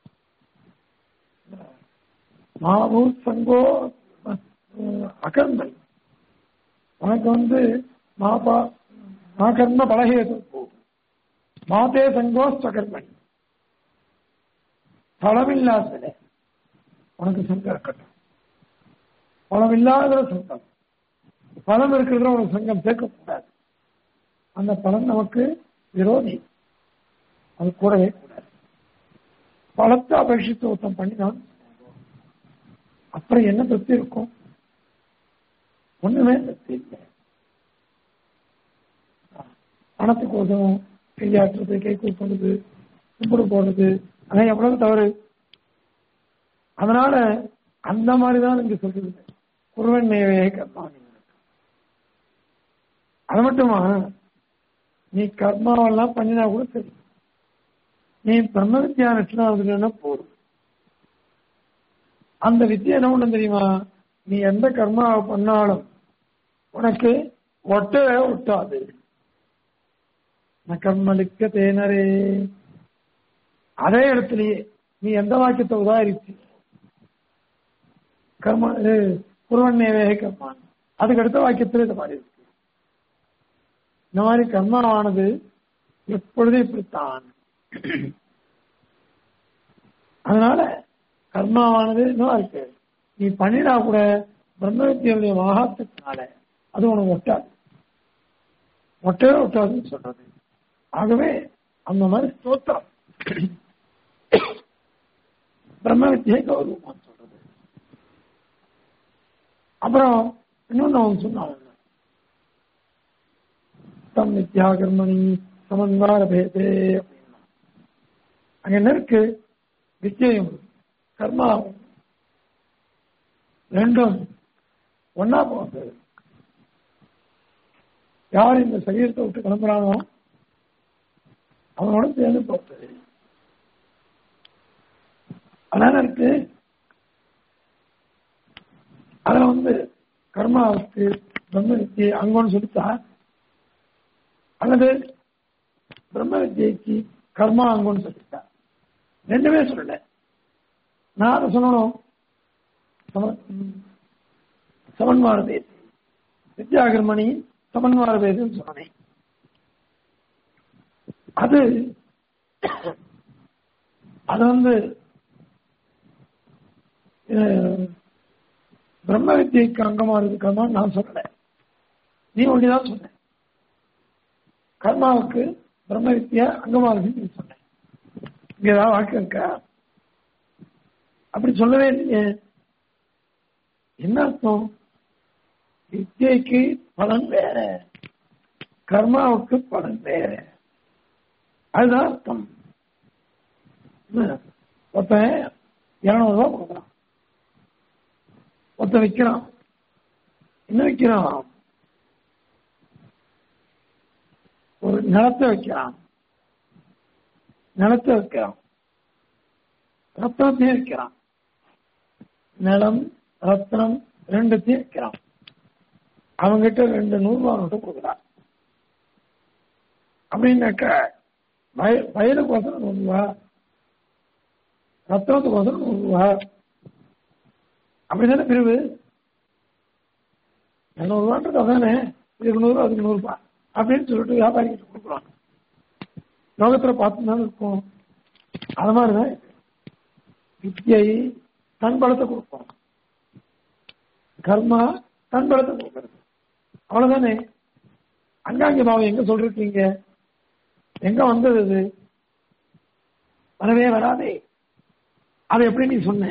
Speaker 1: மாபூ சங்கோ அகர்மை உனக்கு வந்து மாபா மாகர்ம பலகேது மாதே சங்கோ ஸ்வகர்மணி பலமில்லாததுல உனக்கு சங்கம் இருக்கட்டும் பலம் இல்லாத சங்கம் பலம் இருக்கிறதுல உனக்கு சங்கம் சேர்க்கக்கூடாது அந்த பலம் நமக்கு விரோதி அது கூடவே கூடாது பலத்தை அபேட்சித்து ஒருத்தம் பண்ணினான் அப்புறம் என்ன திருப்தி இருக்கும் ஒண்ணுமே திருப்தி இல்லை பணத்துக்கு உதவும் கையாற்றுறது கை கூப்பிடுறது கும்பிடு போடுறது அதான் எவ்வளவு தவறு அதனால அந்த மாதிரிதான் இங்க சொல்றது குருவன் நேவையை கர்மானி அது மட்டுமா நீ கர்மாவெல்லாம் பண்ணினா கூட சரி நீ பிரம்ம வித்யா நட்சணாவதுன்னா போதும் அந்த வித்தியை என்ன ஒண்ணு தெரியுமா நீ எந்த கர்மாவை பண்ணாலும் உனக்கு ஒட்டவே ஒட்டாது கர்மலிக்க தேனரே அதே இடத்துலயே நீ எந்த வாக்கியத்தை உதாரிச்சு கர்ம குருவன்னேவே கர்மான் அதுக்கு அடுத்த வாக்கியத்தில் இந்த மாதிரி இருக்கு இந்த மாதிரி கர்மாவானது எப்பொழுதும் இப்படித்தான் அதனால கர்மாவானது இன்னும் இருக்கு நீ பண்ணினா கூட பிரம்ம வித்தியுடைய மகாத்துக்குனால அது உனக்கு ஒட்டாது ஒட்டவே ஒட்டாதுன்னு சொல்றது ஆகவே அந்த மாதிரி ஸ்தோத்திரம் பிரம்ம வித்தியை கௌரவமான்னு சொல்றது அப்புறம் இன்னொன்னு அவன் சொன்னான் தம் வித்யா கர்மணி சமன்வார பேதே அப்படின்னா அங்க என்ன இருக்கு வித்தியும் கர்மாவும் ரெண்டும் ஒன்னா போகுது யார் இந்த சரீரத்தை விட்டு கிளம்புறானோ அவனோட சேர்ந்து போகுது அதான் இருக்கு அதுல வந்து கர்மாவுக்கு பிரம்ம வித்தியை அங்கன்னு சொல்லித்தா அல்லது பிரம்ம வித்தியைக்கு கர்மா அங்கன்னு சொல்லிட்டா ரெண்டுமே சொல்லல நான் அதை சொல்லணும் சமன்மார பேசி வித்யாகர்மணி சமன்மார பேசுன்னு சொன்னேன் அது அது வந்து பிரம்ம வித்தியைக்கு அங்கமா இருக்கமா நான் சொல்லல நீ ஒண்டிதான் சொன்ன கர்மாவுக்கு பிரம்ம வித்தியா அங்கமா இருக்குன்னு நீ சொன்ன இங்க ஏதாவது வாக்கு இருக்கா அப்படி சொல்லவே இல்லையே என்ன அர்த்தம் வித்தியைக்கு பலன் வேற கர்மாவுக்கு பலன் வேற அதுதான் அர்த்தம் ஒருத்தன் இருநூறு ரூபாய் கொடுக்குறான் ஒருத்தன் விற்கிறான் என்ன விற்கிறான் ஒரு நிலத்தை வைக்கிறான் நிலத்தை வைக்கிறான் ரத்னத்தையும் வைக்கிறான் நிலம் ரத்னம் ரெண்டுத்தையும் வைக்கிறான் அவங்கிட்ட ரெண்டு நூறு ரூபா நோட்டு கொடுக்குறான் அப்படின்னாக்க வய வயலுக்கு ஒசரம் நூறு ரூபா ரத்தனத்துக்கு ஒசரம் நூறு ரூபா அப்படிதானே பிரிவு இரநூறு ரூபான்றது அதானே இதுக்கு நூறு அதுக்கு நூறு ரூபாய் அப்படின்னு சொல்லிட்டு வியாபாரிகிட்ட கொடுக்குறோம் லோகத்துல பார்த்து தான் இருக்கும் அது மாதிரிதான் இது. வித்தியை தன் பலத்தை கொடுப்போம் கர்மா தன் பலத்தை கொடுக்கறது அவ்வளவுதானே அங்காங்க பாவம் எங்க சொல்றீங்க எங்க வந்தது அது வரவே வராதே அதை எப்படி நீ சொன்ன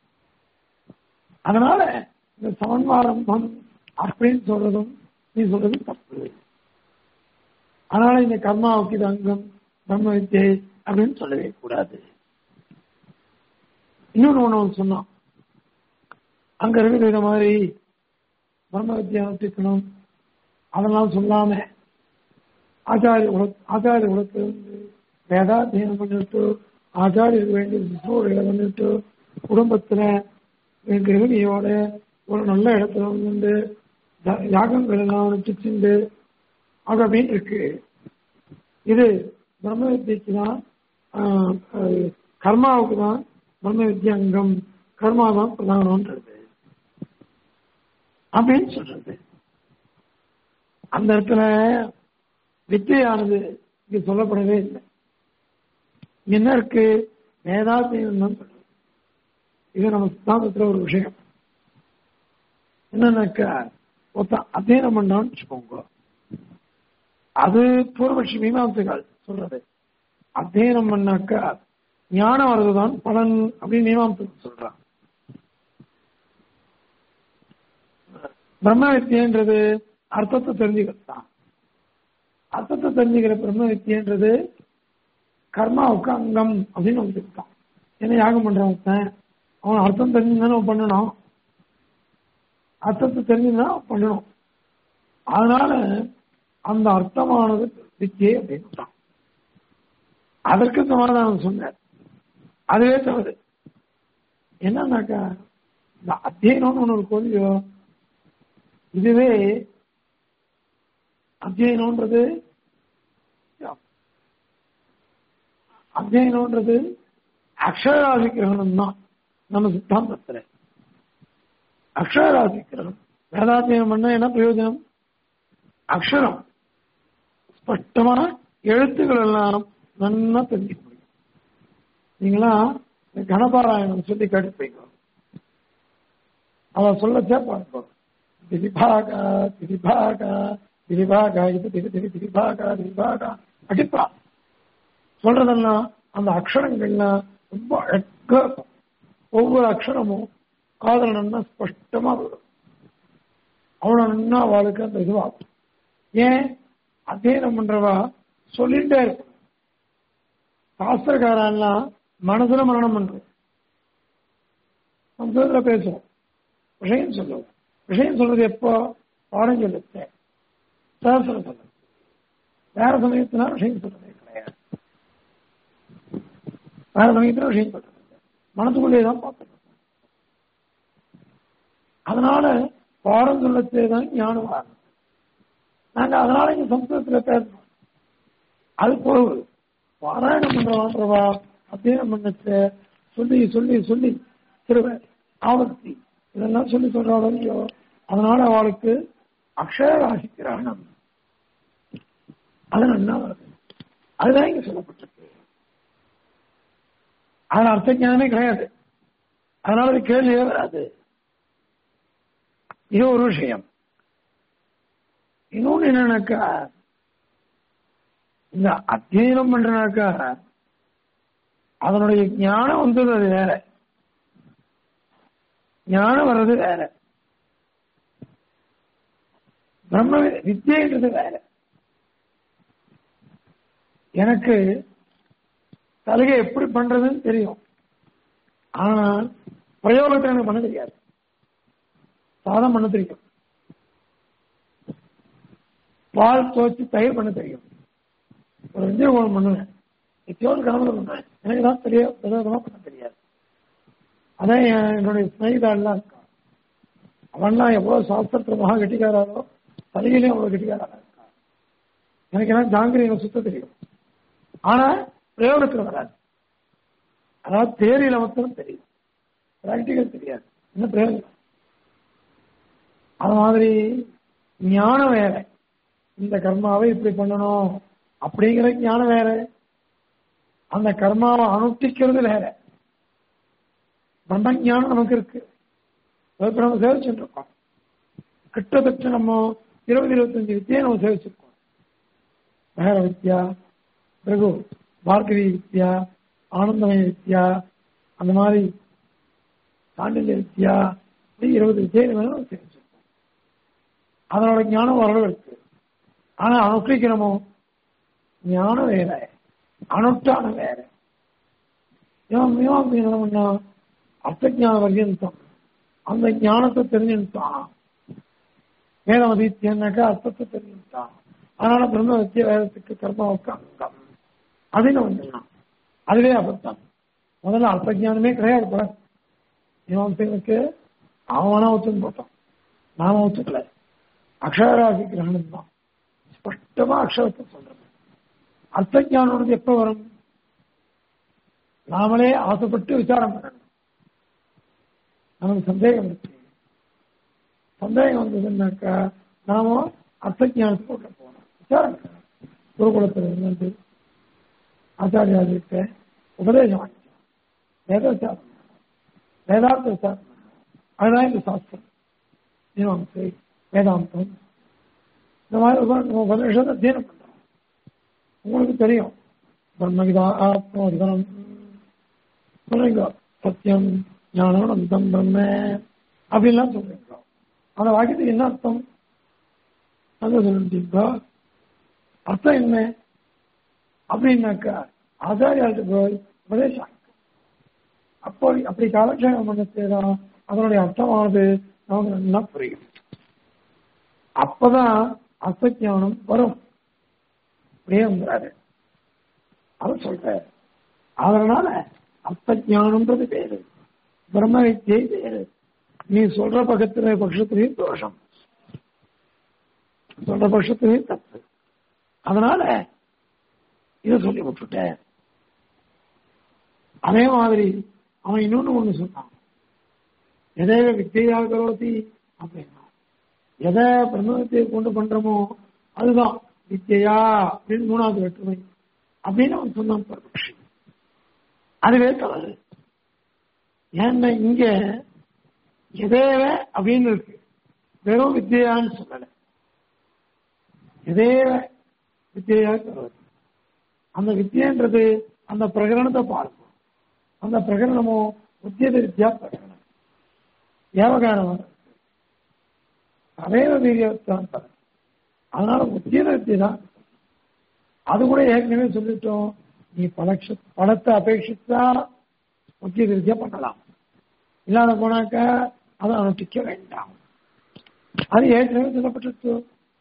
Speaker 1: அதனால இந்த சமன்மாரம்பம் அப்படின்னு சொல்றதும் நீ சொல்றது தப்பு அதனால இந்த கர்மாவுக்கு இது அங்கம் பிரம்ம வித்தியை அப்படின்னு சொல்லவே கூடாது இன்னொன்னு ஒண்ணு சொன்னான் அங்க இருக்கிற இந்த மாதிரி பிரம்ம வித்தியை அனுஷ்டிக்கணும் அதெல்லாம் சொல்லாம ஆச்சாரிய குல ஆச்சாரிய குலத்துல இருந்து வேதாத்தியனம் பண்ணிட்டு ஆச்சாரியர் வேண்டிய சிசோடைகளை பண்ணிட்டு குடும்பத்துல கிரகணியோட ஒரு நல்ல இடத்துல வந்து யா- யாகங்கள் எல்லாம் அனுப்பிச்சுண்டு அது அப்படின்னு இருக்கு இது பிரம்ம வித்தியக்கு தான் ஆஹ், ஆஹ், கர்மாவுக்கு தான் பிரம்ம வித்யா அங்கம் கர்மா தான் பிரதானம்ன்றது அப்படின்னு சொல்றது அந்த இடத்துல வித்தியானது இங்க சொல்லப்படவே இல்லை இங்க என்ன இருக்கு வேதாத்தியம் தான் சொல்றது இது நம்ம சித்தாந்தத்துல ஒரு விஷயம் என்னன்னாக்கா ஒருத்தன் அத்தியனம் பண்ணான்னு வச்சுக்கோங்க அது பூர்வபட்சி மீமாம்சைகள் சொல்றது அத்தியனம் பண்ணாக்கா ஞானம் வர்றதுதான் பலன் அப்படின்னு மீமாம்சம் சொல்றான் பிரம்ம வித்தியன்றது அர்த்தத்தை தெரிஞ்சுக்கிறது தான் அர்த்தத்தை தெரிஞ்சுக்கிற பிரம்ம வித்தியன்றது கர்மாவுக்கு அங்கம் அப்படின்னு வந்துருக்கான் என்ன யாகம் பண்றான் ஒருத்தன் அவன் அர்த்தம் தெரிஞ்சுதானே அவன் பண்ணணும் அர்த்தத்தை தெரிஞ்சுதான் அவன் பண்ணணும் அதனால அந்த அர்த்தமானது வித்தியை அப்படின்னு அதற்கு சமாதானம் சொன்னார் அதுவே தவறு என்னன்னாக்கா இந்த அத்தியனம்னு ஒண்ணு ஒரு கோலியோ இதுவே அத்தியனம்ன்றது அத்தியனம்ன்றது அக்ஷராசி கிரகணம் தான் நம்ம சித்தாந்தத்துல அக்ஷராசி கிரகணம் வேதாத்தியம் பண்ண என்ன பிரயோஜனம் அக்ஷரம் ஸ்பஷ்டமா எழுத்துக்கள் எல்லாம் நன்னா தெரிஞ்சுக்க முடியும் நீங்களா இந்த கணபாராயணம் சொல்லி கேட்டுப்பீங்க அவ சொல்லச்சே பார்ப்போம் திரிபாக திரிபாக திரிபாக இது திரு திரு திரிபாக திரிபாக அடிப்பா சொல்றதெல்லாம் அந்த அக்ஷரங்கள்லாம் ரொம்ப அழகா இருக்கும். ஒவ்வொரு அக்ஷரமும் காதல் நன்னா ஸ்பஷ்டமா வரும் அவ்வளவு நன்னா அவளுக்கு அந்த இதுவாகும் ஏன் அத்தியனம் பண்றவா சொல்லிட்டே இருக்கும் சாஸ்திரக்காரெல்லாம் மனசுல மரணம் பண்றோம் சம்ஸ்கிருதத்துல பேசுவோம் விஷயம் சொல்லுவோம் விஷயம் சொல்றது எப்போ பாடம் சொல்லுச்சு சாஸ்திரம் சொல்லுது வேற சமயத்துல விஷயம் சொல்றதே கிடையாது வேற சமயத்துல விஷயம் சொல்றது இல்லை. மனசுக்குள்ளே தான் பார்த்துட்டு அதனால பாடம் சொல்லச்சே தான் ஞானம் வரணும் நாங்க அதனால இங்க சம்ஸ்கிருதத்துல பேசணும் அது பொருள் பாராயணம் பண்றவான்றவா அத்தியனம் பண்ணச்சு சொல்லி சொல்லி சொல்லி திருவ ஆவர்த்தி இதெல்லாம் சொல்லி சொல்றாளோ இல்லையோ அதனால அவளுக்கு அக்ஷராசி கிரகணம் அது நல்லா வருது அதுதான் இங்க சொல்லப்பட்டிருக்கு அதுல அர்த்த ஞானமே கிடையாது அதனால அது கேள்வியே வராது இது ஒரு விஷயம் இன்னொன்னு என்னன்னாக்கா இந்த அத்தியனம் பண்றனாக்கா அதனுடைய ஞானம் வந்தது அது வேற ஞானம் வர்றது வேற பிரம்ம வி- வித்யன்றது வேற எனக்கு சலுகை எப்படி பண்றதுன்னு தெரியும் ஆனா பிரயோகத்தை எனக்கு பண்ண தெரியாது சாதம் பண்ண தெரியும் பால் தோச்சு தயிர் பண்ண தெரியும் ஒரு வெந்தய கோலம் பண்ணுவேன் எத்தியோடு கனவுல பண்ணுவேன் எனக்கு தான் தெரிய பிரயோகமா பண்ண தெரியாது அதான் என் என்னுடைய ஸ்நேகிதாள்லாம் இருக்கா அவன்லாம் எவ்வளவு சாஸ்திரத்துல மகா கெட்டிக்காரோ தலையிலையும் அவ்வளவு கெட்டிக்காரா இருக்கா எனக்கு என்ன ஜாங்கிரியில சுத்த தெரியும் ஆனா பிரயோகத்துல வராது அதாவது தேரியில மட்டும் தெரியும் பிராக்டிக்கல் தெரியாது என்ன பிரயோஜனம் அது மாதிரி ஞானம் வேற இந்த கர்மாவை இப்படி பண்ணணும் அப்படிங்கிற ஞானம் வேற அந்த கர்மாவை அனுஷ்டிக்கிறது வேற பிரம்ம ஞானம் நமக்கு இருக்கு இப்ப நம்ம சேவிச்சுட்டு இருக்கோம் கிட்டத்தட்ட நம்ம இருபது இருபத்தஞ்சு வித்தியை நம்ம சேவிச்சிருக்கோம் வேற வித்யா பிறகு பார்கவி வித்யா ஆனந்தமய வித்யா அந்த மாதிரி சாண்டில்ய வித்யா இப்படி இருபது வித்தியை நம்ம சேவிச்சிருக்கோம் அதனோட ஞானம் ஓரளவு இருக்கு ஆனா அனுஷ்டிக்கிறோமோ ஞானம் வேற அனுஷ்டானம் வேற இவன் மீமாசை என்ன பண்ணா அர்த்த ஞான பர்யந்தம் அந்த ஞானத்தை தெரிஞ்சுட்டான் வேதம் அதித்தியன்னாக்கா அர்த்தத்தை தெரிஞ்சுட்டான் அதனால பிரம்ம வித்திய வேதத்துக்கு கர்மாவுக்கு அங்கம் அப்படின்னு வந்துடலாம் அதுவே அபத்தம் முதல்ல அர்த்த ஞானமே கிடையாது கூட மீமாசைகளுக்கு அவனா ஒத்துன்னு போட்டான் நாம ஒத்துக்கல அக்ஷராசி கிரகணம் தான் ஸ்பஷ்டமா அக்ஷரத்தை சொல்றது அர்த்த ஞானம் எப்ப வரும் நாமளே ஆசைப்பட்டு விசாரம் பண்ணணும் நமக்கு சந்தேகம் இருக்கு சந்தேகம் வந்ததுன்னாக்கா நாம அர்த்த ஞானத்துக்கு உள்ள போகணும் விசாரம் பண்ணணும் குருகுலத்தில் இருந்து ஆச்சாரியாருக்கு உபதேசம் வாங்கிக்கணும் வேத விசாரம் பண்ணணும் வேதார்த்த விசாரம் பண்ணணும் அதுதான் இந்த சாஸ்திரம் மீமாம்சை வேதாந்தம் இந்த மாதிரி நம்ம உபதேசத்தை அத்தியனம் பண்றோம் உங்களுக்கு தெரியும் பிரம்மகிதா ஆத்மோதிகனம் சொல்றீங்க சத்தியம் ஞானம் அந்தம் பிரம்ம அப்படின்லாம் சொல்றீங்க அந்த வாக்கியத்துக்கு என்ன அர்த்தம் அங்க சொல்லிட்டீங்க அர்த்தம் என்ன அப்படின்னாக்கா ஆச்சாரியாள்கிட்ட போய் உபதேசம் அப்போ அப்படி காலக்ஷேபம் பண்ண செய்யலாம் அதனுடைய அர்த்தமானது நமக்கு நல்லா புரியும் அப்பதான் அசஞானம் வரும் அப்படியே வந்துறாரு அது சொல்ற அதனால அர்த்தஞானம்ன்றது வேறு பிரம்ம வித்தியை வேறு நீ சொல்ற பக்கத்துல பட்சத்திலையும் தோஷம் சொல்ற பட்சத்திலையும் தப்பு அதனால இதை சொல்லி விட்டுட்ட அதே மாதிரி அவன் இன்னொன்னு ஒண்ணு சொன்னான் எதேவ வித்தியா கரோதி அப்படின்னா எதை பிரம்மத்தை கொண்டு பண்றோமோ அதுதான் வித்தியா அப்படின்னு மூணாவது வேற்றுமை அப்படின்னு அவன் சொன்னான் பரபக்ஷி அதுவே தவறு ஏன்னா இங்க எதேவ அப்படின்னு இருக்கு வெறும் வித்தியான்னு சொல்லல எதேவ வித்தியா கரோதி அந்த வித்தியன்றது அந்த பிரகரணத்தை பார்க்கும் அந்த பிரகரணமோ உத்தியத வித்யா பிரகரணம் ஏவகாரம் அதேவ வீரியத்தான் பலன் அதனால உத்தியத வித்தியை தான் அது கூட ஏற்கனவே சொல்லிட்டோம் நீ பலக்ஷ பணத்தை அபேட்சித்தா முக்கிய வித்தியா பண்ணலாம் இல்லாத போனாக்கா அதை அனுஷ்டிக்க வேண்டாம் அது ஏற்கனவே சொல்லப்பட்டிருக்கு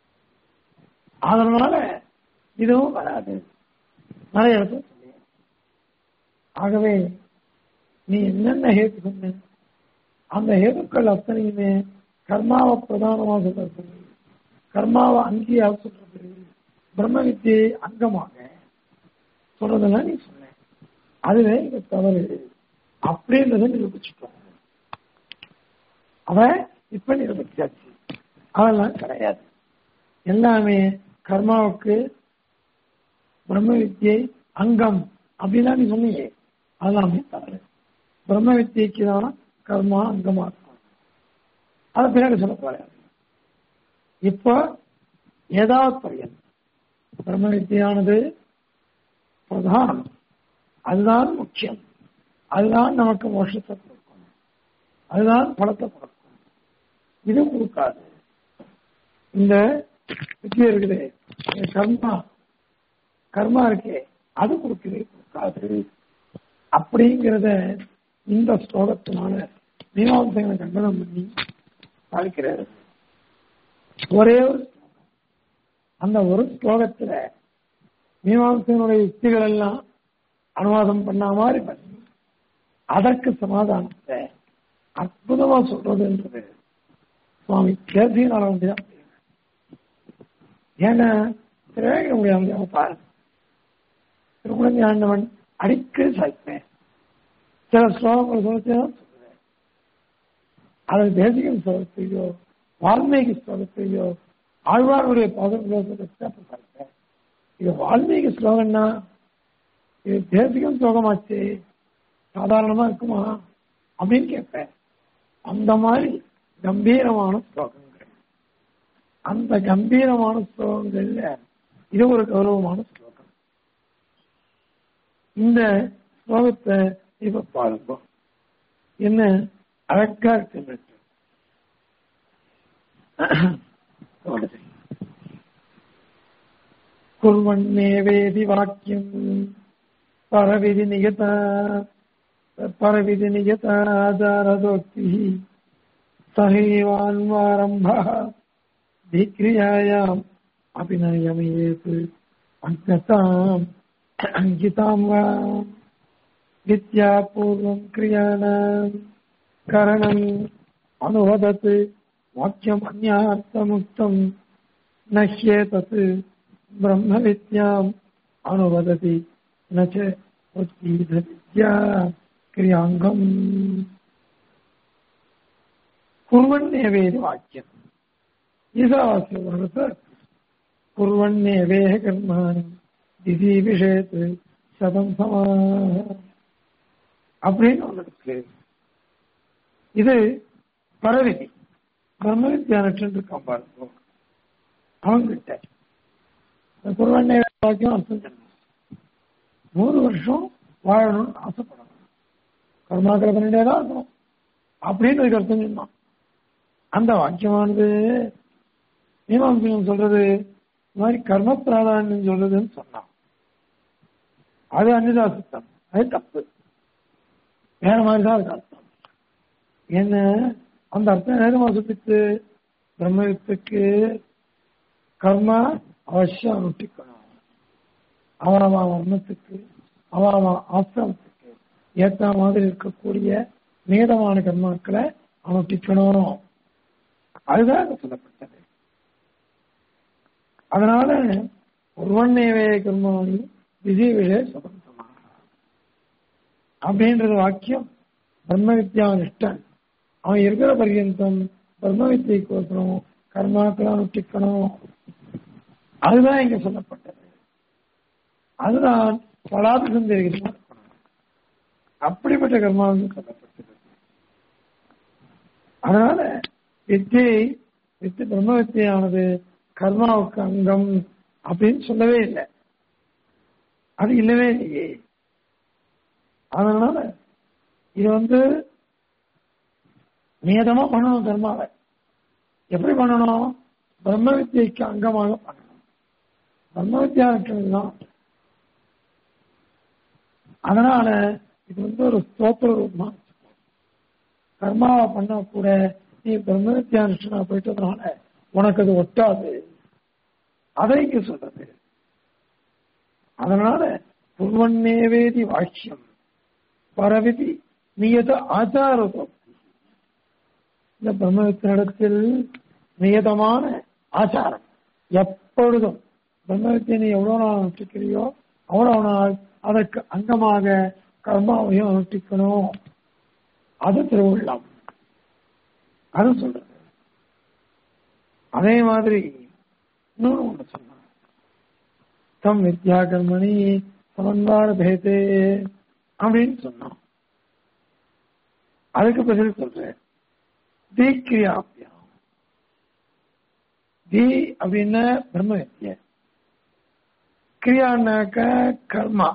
Speaker 1: அதனால இதுவும் வராது நிறைய இடத்துல சொல்லி ஆகவே நீ என்னென்ன ஹேத்து சொன்ன அந்த ஹேதுக்கள் அத்தனையுமே கர்மாவை பிரதானமாக சொல்றது கர்மாவை அங்கேயாக சொல்றது பிரம்ம வித்தியை அங்கமாக சொல்றதெல்லாம் நீ சொன்ன அதுவே இங்க தவறு அப்படின்றத நிரூபிச்சுட்டோம் அவன் இப்ப நிரூபிச்சாச்சு அதெல்லாம் கிடையாது எல்லாமே கர்மாவுக்கு பிரம்ம வித்தியை அங்கம் அப்படிலாம் நீ சொன்னீங்க அதெல்லாமே தவறு பிரம்ம வித்தியைக்கு தான் கர்மா அங்கமா இருக்கும் அதை பின்னாடி சொல்ல போறாரு இப்ப ஏதாவது பரியன் பிரம்ம வித்தியானது பிரதானம் அதுதான் முக்கியம் அதுதான் நமக்கு மோஷத்தை கொடுக்கும் அதுதான் பலத்தை கொடுக்கும் இது கொடுக்காது இந்த வித்தியை இருக்குது இந்த கர்மா கர்மா இருக்கே அது கொடுக்கவே கொடுக்காது அப்படிங்கிறத இந்த ஸ்லோகத்தினால மீமாசங்களை கண்டனம் பண்ணி சாதிக்கிறார் ஒரே ஒரு அந்த ஒரு ஸ்லோகத்துல மீமாசையினுடைய யுக்திகள் எல்லாம் அனுவாதம் பண்ண மாதிரி பண்ணி அதற்கு சமாதானத்தை அற்புதமா சொல்றதுன்றது சுவாமி கேசியனால வேண்டியதான் ஏன்னா திரேக முடியாம பாருங்க திருக்குழந்தை ஆண்டவன் அடிக்கடி சாய்ப்பேன் சில ஸ்லோகங்கள் சொல்லிச்சுதான் சொல்லுவேன் அதை தேசிகன் ஸ்லோகத்தையோ வால்மீகி ஸ்லோகத்தையோ ஆழ்வாருடைய பாதங்களோ சாய்ப்பேன் இது வால்மீகி ஸ்லோகம்னா இது தேசிகம் ஸ்லோகமாச்சு சாதாரணமா இருக்குமா அப்படின்னு கேட்பேன் அந்த மாதிரி கம்பீரமான ஸ்லோகங்கள் அந்த கம்பீரமான ஸ்லோகங்கள்ல இது ஒரு கௌரவமான ஸ்லோகம் இந்த ஸ்லோகத்தை இப்ப பாருங்க என்ன அழகா இருக்கு குர்வன்னேவேதி வாக்கியம் பரவிதி நிகத பரவிதி நிகதாதாரதோக்தி சகைவான்வாரம்பः विक्रियायाम् अपि न यमयेत् अन्यताम् अङ्किताम् वा विद्यापूर्वम् क्रियाणाम् करणम् अनुवदत् वाक्यम् अन्यार्थमुक्तम् न ह्येतत् ब्रह्मविद्याम् अनुवदति न च उद्गीतविद्या क्रियाङ्गम् कुर्वन्नेवेति वाक्यम् ஈசாவாசிய குர்வன்னேவேக கர்மாணி திதி விஷயத் சதம் சமாக அப்படின்னு ஒன்று இருக்கு இது பரவிதி பிரம்ம வித்யானட்சன் இருக்கான் பாருங்க அவங்கிட்ட குருவண்ணே வாக்கியம் அர்த்தம் சொன்னான் நூறு வருஷம் வாழணும்னு ஆசைப்படணும் கர்மாக்களை பண்ணிட்டே தான் இருக்கணும் அப்படின்னு ஒரு அர்த்தம் சொன்னான் அந்த வாக்கியமானது மீமாம்சம் சொல்றது இந்த மாதிரி கர்ம பிராதானியம் சொல்றதுன்னு சொன்னான் அது அன்னிதா சுத்தம் அது தப்பு வேற மாதிரி தான் அதுக்கு அர்த்தம் என்ன அந்த அர்த்தம் நேரமா சுத்திட்டு பிரம்மத்துக்கு கர்மா அவசியம் அனுஷ்டிக்கணும் அவனவா வர்ணத்துக்கு அவனவா ஆசிரமத்துக்கு ஏற்ற மாதிரி இருக்கக்கூடிய நீதமான கர்மாக்களை அனுஷ்டிக்கணும் அதுதான் சொல்லப்பட்டது அதனால ஒருவன்னேவே கர்மாணி விஜய் விஷய சபந்தமாக அப்படின்றது வாக்கியம் பிரம்ம வித்யா நிஷ்டன் அவன் இருக்கிற பர்யந்தம் பிரம்ம வித்தியைக்கோசரம் கர்மாக்களை அனுஷ்டிக்கணும் அதுதான் இங்க சொல்லப்பட்டது அதுதான் பலாபிசந்தேகிதமா இருக்கணும் அப்படிப்பட்ட கர்மாவுக்கு சொல்லப்பட்டது அதனால வித்தியை வித்து பிரம்ம வித்தியானது கர்மாவுக்கு அங்கம் அப்படின்னு சொல்லவே இல்லை அது இல்லவே இல்லையே அதனால இது வந்து நியதமா பண்ணணும் கர்மாவை எப்படி பண்ணணும் பிரம்ம வித்தியைக்கு அங்கமாக பண்ணணும் பிரம்ம வித்தியானத்தில் தான் அதனால இது வந்து ஒரு ஸ்தோத்திர ரூபமா வச்சுக்கோ கர்மாவை பண்ணா கூட நீ பிரம்ம வித்தியானுஷனா போயிட்டதுனால உனக்கு அது ஒட்டாது அதை இங்க சொல்றது அதனால புர்வன்னேவேதி வாக்கியம் பரவிதி நியத ஆச்சாரத்தோக்தி இந்த பிரம்மவித்தினிடத்தில் நியதமான ஆச்சாரம் எப்பொழுதும் பிரம்மவித்தியை நீ எவ்வளவு நாள் அனுஷ்டிக்கிறியோ அவ்வளவு நாள் அதற்கு அங்கமாக கர்மாவையும் அனுஷ்டிக்கணும் அது திருவுள்ளம் அது சொல்றது அதே மாதிரி இன்னொன்று ஒன்று சொன்னான் தம் வித்யா கர்மணி சமன்பார பேதே அப்படின்னு சொன்னான் அதுக்கு பதில் சொல்றேன் தீக்கிரியாபியம் தி அப்படின்னா பிரம்ம வித்யா கிரியானாக்க கர்மா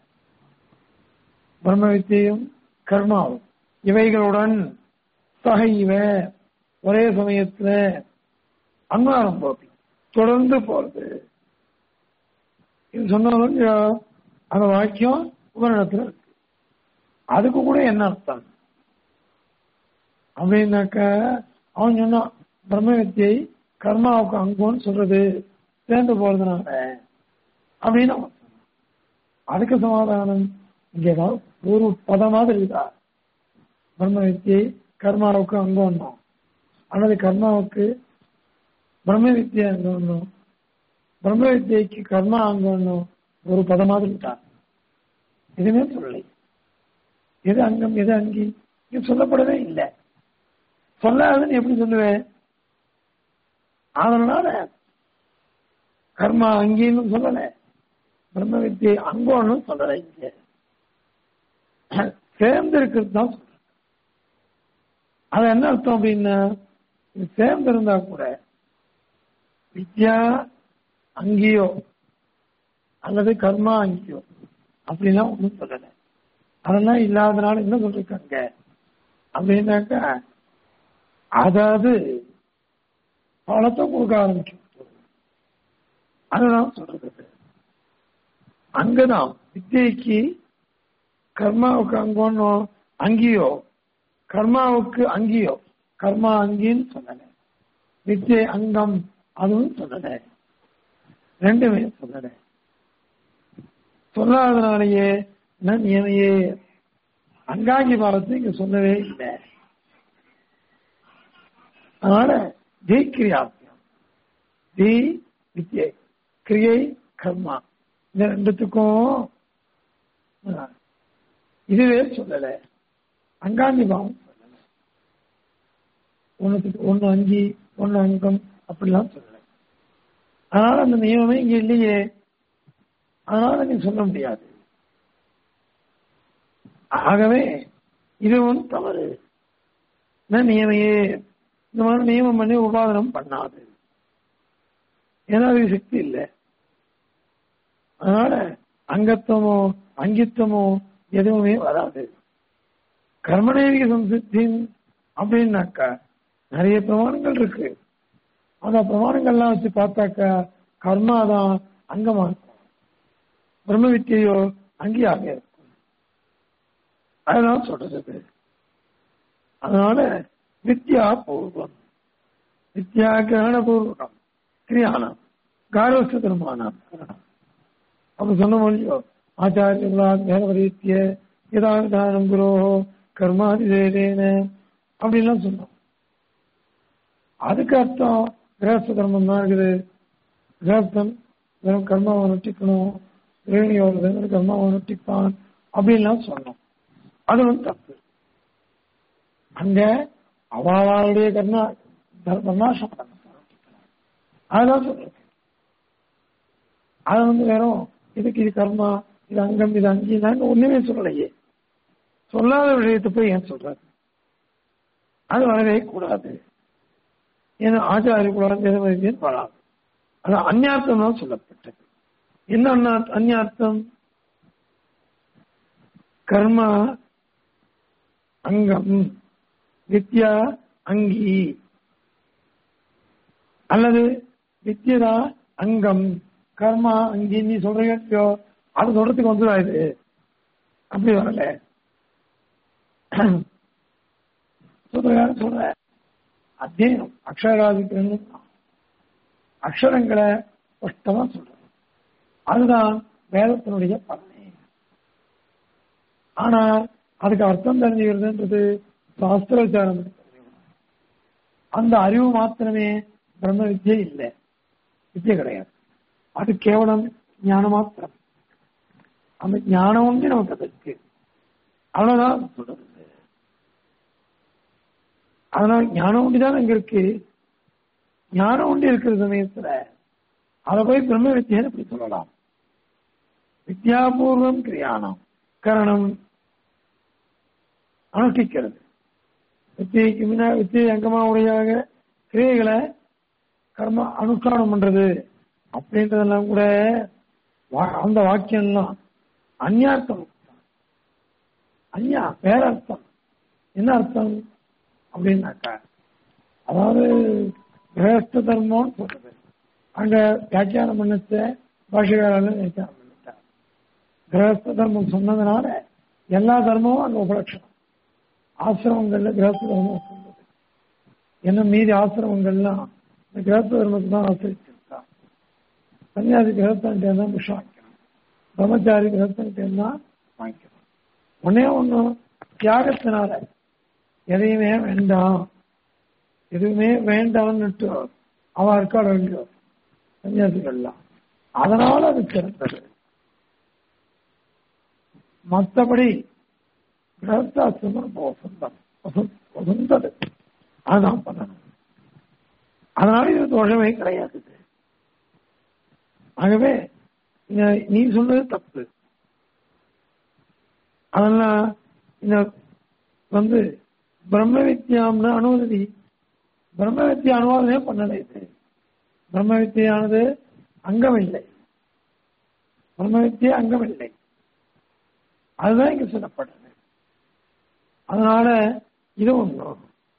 Speaker 1: பிரம்ம வித்தியும் கர்மாவும் இவைகளுடன் சகைவ ஒரே சமயத்துல அன்வாரம் போப்பி தொடர்ந்து போறது இது சொன்னாலும் அந்த வாக்கியம் உபரிடத்துல இருக்கு அதுக்கு கூட என்ன அர்த்தம் அப்படின்னாக்க அவன் சொன்னான் பிரம்ம வித்தியை கர்மாவுக்கு அங்கோன்னு சொல்றது சேர்ந்து போறதுனால அப்படின்னு அவன் சொன்னான் அதுக்கு சமாதானம் இங்க ஏதாவது ஒரு பதம் மாதிரி இருக்கா பிரம்ம வித்தியை கர்மாவுக்கு அங்கோன்னும் அல்லது கர்மாவுக்கு பிரம்ம வித்தியை அங்கோன்னும் பிரம்ம வித்தியைக்கு கர்மா அங்கோன்னும் ஒரு பதமாவது விட்டார் எதுவுமே சொல்லலை எது அங்கம் எது அங்கி இது சொல்லப்படவே இல்லை சொல்லாதுன்னு எப்படி சொல்லுவேன் அதனால கர்மா அங்கின்னு சொல்லல பிரம்ம வித்தியை அங்கோன்னு சொல்லலை இங்க சேர்ந்து இருக்கிறது தான் சொல்றேன் அது என்ன அர்த்தம் அப்படின்னா இது சேர்ந்து இருந்தா கூட வித்யா அங்கேயோ அல்லது கர்மா அங்கேயோ அப்படிலாம் ஒன்றும் சொல்லலை அதெல்லாம் இல்லாதனால என்ன சொல்லிருக்காங்க அப்படின்னாக்கா அதாவது பழத்தை கொடுக்க ஆரம்பிக்கும் அதுதான் சொல்றது அங்கதான் வித்தியைக்கு கர்மாவுக்கு அங்கோன்னோ அங்கேயோ கர்மாவுக்கு அங்கேயோ கர்மா அங்கின்னு சொல்லல வித்தியை அங்கம் அதுவும் சொல்லல ரெண்டுமே சொல்லல சொல்லாதனாலேயே நான் நியமையே அங்காங்கி பாலத்தை இங்க சொல்லவே இல்லை அதனால தி கிரியாத்தியம் தி வித்யை கிரியை கர்மா இந்த ரெண்டுத்துக்கும் இதுவே சொல்லல அங்காங்கி பாவம் சொல்லல ஒண்ணுத்துக்கு ஒண்ணு அங்கி ஒண்ணு அங்கம் அப்படிலாம் சொல்லல அதனால அந்த நியமமே இங்க இல்லையே அதனால நீ சொல்ல முடியாது ஆகவே இதுவும் தவறு நியமையே இந்த மாதிரி நியமம் பண்ணி உபாதனம் பண்ணாது ஏன்னா அது சக்தி இல்லை அதனால அங்கத்துவமோ அங்கித்தமோ எதுவுமே வராது கர்மநேவிக சம்சித்தி அப்படின்னாக்கா நிறைய பிரமாணங்கள் இருக்கு அந்த பிரமாணங்கள்லாம் வச்சு பார்த்தாக்கா கர்மா தான் அங்கமா இருக்கும் பிரம்ம வித்தியையோ அங்கேயாக இருக்கும் அதனால சொல்றது அதனால வித்யா பூர்வம் வித்யா கிரகண பூர்வகம் கிரியானம் காரவஸ்து திருமானம் அப்ப சொன்ன மொழியோ ஆச்சாரியர்களா மேலவரீத்திய யதாவிதானம் குரோ கர்மாதிதேன அப்படின்லாம் சொன்னோம் அதுக்கு அர்த்தம் கிரகஸ்த கர்மம் தான் இருக்குது கிரகஸ்தன் வெறும் கர்மாவை நொட்டிக்கணும் கிரகணியோட வெறும் கர்மாவை நொட்டிப்பான் அப்படின்லாம் சொன்னோம் அது வந்து தப்பு அங்க அவளுடைய கர்ணா கர்மாசம் அதுதான் சொல்றது அது வந்து வெறும் இதுக்கு இது கர்மா இது அங்கம் இது அங்கீதான் ஒண்ணுமே சொல்லலையே சொல்லாத விஷயத்தை போய் ஏன் சொல்றாரு அது வரவே கூடாது ஏன்னா ஆச்சாரிய கூடாது வராது அது அந்நார்த்தம் தான் சொல்லப்பட்டது என்ன அந்நா அந்நார்த்தம் கர்மா அங்கம் வித்யா அங்கி அல்லது வித்யதா அங்கம் கர்மா அங்கி நீ சொல்றியோ அது சொல்றதுக்கு வந்துடா இது அப்படி வரல சொல்ற சொல்ற அத்தியனம் அக்ஷராதிக்கு அக்ஷரங்களை ஸ்பஷ்டமா சொல்றது அதுதான் வேதத்தினுடைய பலனே ஆனா அதுக்கு அர்த்தம் தெரிஞ்சுக்கிறதுன்றது சாஸ்திர விசாரம் அந்த அறிவு மாத்திரமே பிரம்ம வித்தியை இல்லை வித்தியை கிடையாது அது கேவலம் ஞான மாத்திரம் அந்த ஞானம் வந்து நமக்கு அதற்கு அவ்வளவுதான் சொல்றது அதனால ஞானம் ஒண்டிதான் அங்க இருக்கு ஞானம் ஒண்டி இருக்கிற சமயத்துல அதை போய் பிரம்ம வித்தியன்னு எப்படி சொல்லலாம் வித்யாபூர்வம் கிரியானம் கரணம் அனுஷ்டிக்கிறது வித்தியைக்கு முன்னா வித்தியை அங்கமா உடையாக கிரியைகளை கர்ம அனுஷ்டானம் பண்றது அப்படின்றதெல்லாம் கூட அந்த வாக்கியம்லாம் அந்யார்த்தம் அந்யா வேற அர்த்தம் என்ன அர்த்தம் அப்படின்னாக்கா அதாவது கிரகஸ்த தர்மம்னு சொல்றது அங்க வியாக்கியானம் பண்ணச்ச பாஷகாரால வியாக்கியானம் பண்ணிட்டார் கிரகஸ்த தர்மம் சொன்னதுனால எல்லா தர்மமும் அங்க உபலட்சணம் ஆசிரமங்கள்ல கிரகஸ்த தர்மம் சொல்றது என்ன மீதி ஆசிரமங்கள்லாம் இந்த கிரகஸ்த தர்மத்தை தான் ஆசிரிச்சிருக்கா சன்னியாசி கிரகஸ்தன்ட்டே தான் விஷம் வாங்கிக்கணும் பிரம்மச்சாரி கிரகஸ்தன்ட்டே தான் வாங்கிக்கணும் ஒன்னே ஒண்ணு தியாகத்தினால எதையுமே வேண்டாம் எதுவுமே வேண்டாம்னுட்டு அவ இருக்காள் இல்லையோ சன்னியாசிகள்லாம் அதனால அது சிறந்தது மற்றபடி கிரகஸ்தாசிரமம் ரொம்ப வசந்தம் வசந்த்- வசந்தது அதுதான் பண்ணணும் அதனால இது தோஷமே கிடையாது ஆகவே இந்த- நீ சொன்னது தப்பு அதெல்லாம் இந்த வந்து பிரம்ம வித்யாம்னு அனுமதி பிரம்ம வித்யா அனுவாதமே பண்ணலை இது பிரம்ம வித்தியானது அங்கமில்லை பிரம்ம வித்தியை அங்கமில்லை அதுதான் இங்க சொல்லப்படுது அதனால இது ஒண்ணு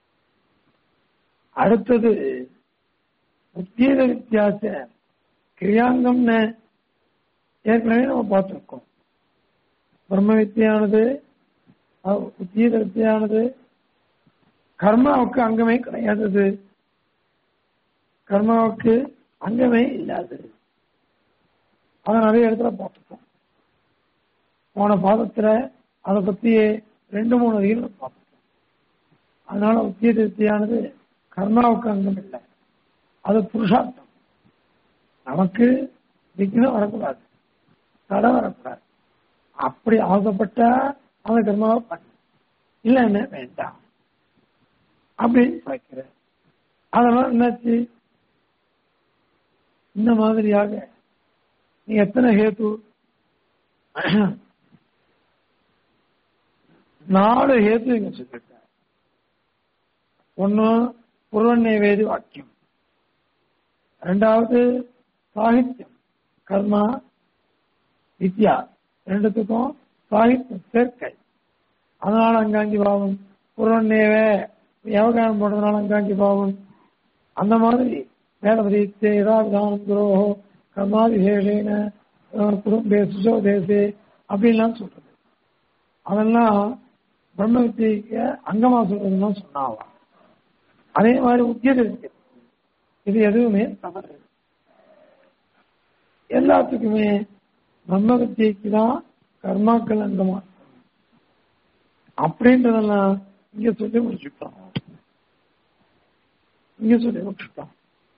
Speaker 1: அடுத்தது உத்தீத வித்தியாச கிரியாங்கம்னு ஏற்கனவே நம்ம பார்த்திருக்கோம் பிரம்ம வித்தியானது அஹ், உத்தீத வித்தியானது கர்மாவுக்கு அங்கமே கிடையாதது கர்மாவுக்கு அங்கமே இல்லாதது அதை நிறைய இடத்துல பார்த்துப்போம் போன பாதத்துல அதை பத்தி ரெண்டு மூணு அதிகம் பார்த்துப்போம் அதனால உத்திய வித்தியானது கர்மாவுக்கு அங்கம் இல்லை அது புருஷார்த்தம் நமக்கு விக்னம் வரக்கூடாது தடை வரக்கூடாது அப்படி ஆசைப்பட்டா அந்த கர்மாவை பண்ணு இல்லைன்னு வேண்டாம் அப்படின்னு வைக்கிற அதனால என்னாச்சு இந்த மாதிரியாக நீ எத்தனை ஹேத்து நாலு ஹேத்து இங்க சொல்லிருக்க ஒன்னு புறவண்ணை வேதி வாக்கியம் ரெண்டாவது சாகித்யம் கர்மா வித்யா ரெண்டுத்துக்கும் சாகித்யம் சேர்க்கை அதனால அங்காங்கி பாவம் புறவண்ணேவே யவகானம் போடுறதுனால அங்காங்கி பாவம் அந்த மாதிரி வேதபதீத்தே ஏதாவது குரோஹோ கர்மா விசேஷேன குடும்பே சுசோதேசே அப்படின்லாம் சொல்றது அதெல்லாம் பிரம்ம வித்தியைக்கு அங்கமா சொல்றதுன்னா சொன்னாவா அதே மாதிரி உத்தியது இருக்கு இது எதுவுமே தவறு எல்லாத்துக்குமே பிரம்ம வித்தியைக்கு தான் கர்மாக்கள் அங்கமா இருக்கும். அப்படின்றதெல்லாம் இங்க சொல்லி முடிச்சுட்டோம் இங்க சொல்லி முடிச்சுட்டோம்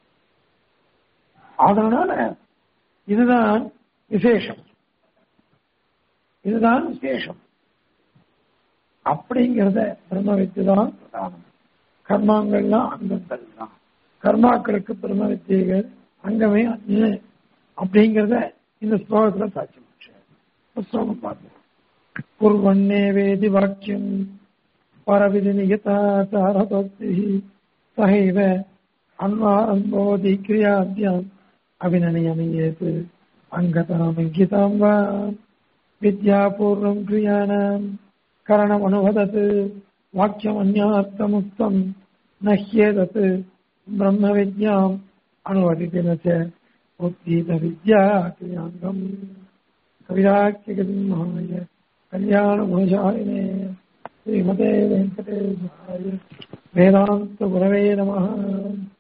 Speaker 1: அதனால இதுதான் விசேஷம் இதுதான் விசேஷம் அப்படிங்கிறத பிரம்ம வித்து தான் பிரதானம் கர்மாங்கள்லாம் அங்கங்கள் தான் கர்மாக்களுக்கு பிரம்ம வித்தியைகள் அங்கமே அல்ல அப்படிங்கிறத இந்த ஸ்லோகத்துல சாட்சி முடிச்சு ஸ்லோகம் பார்ப்போம் குர்வண்ணே வேதி வாக்கியம் பரவிதி நிகதாச்சாரதோக்தி சகைவ அன்வாரம்போதி கிரியாத்யாம் அபிநயமயேத் அங்கதாமங்கிதாம் வா வித்யாபூர்வம் கிரியாணாம் கரணமனுவதத் வாக்கியமன்யார்த்தமுக்தம் நஹ்யேதத் பிரம்ம வித்யாம் அனுவதிति न च உத்தீத வித்யா கிரியாங்கம் கவிராக்கியகதிமாய கல்யாணகுணசாலினே ஸ்ரீமதே வெங்கடேசாய வேதாந்த குரவே நமः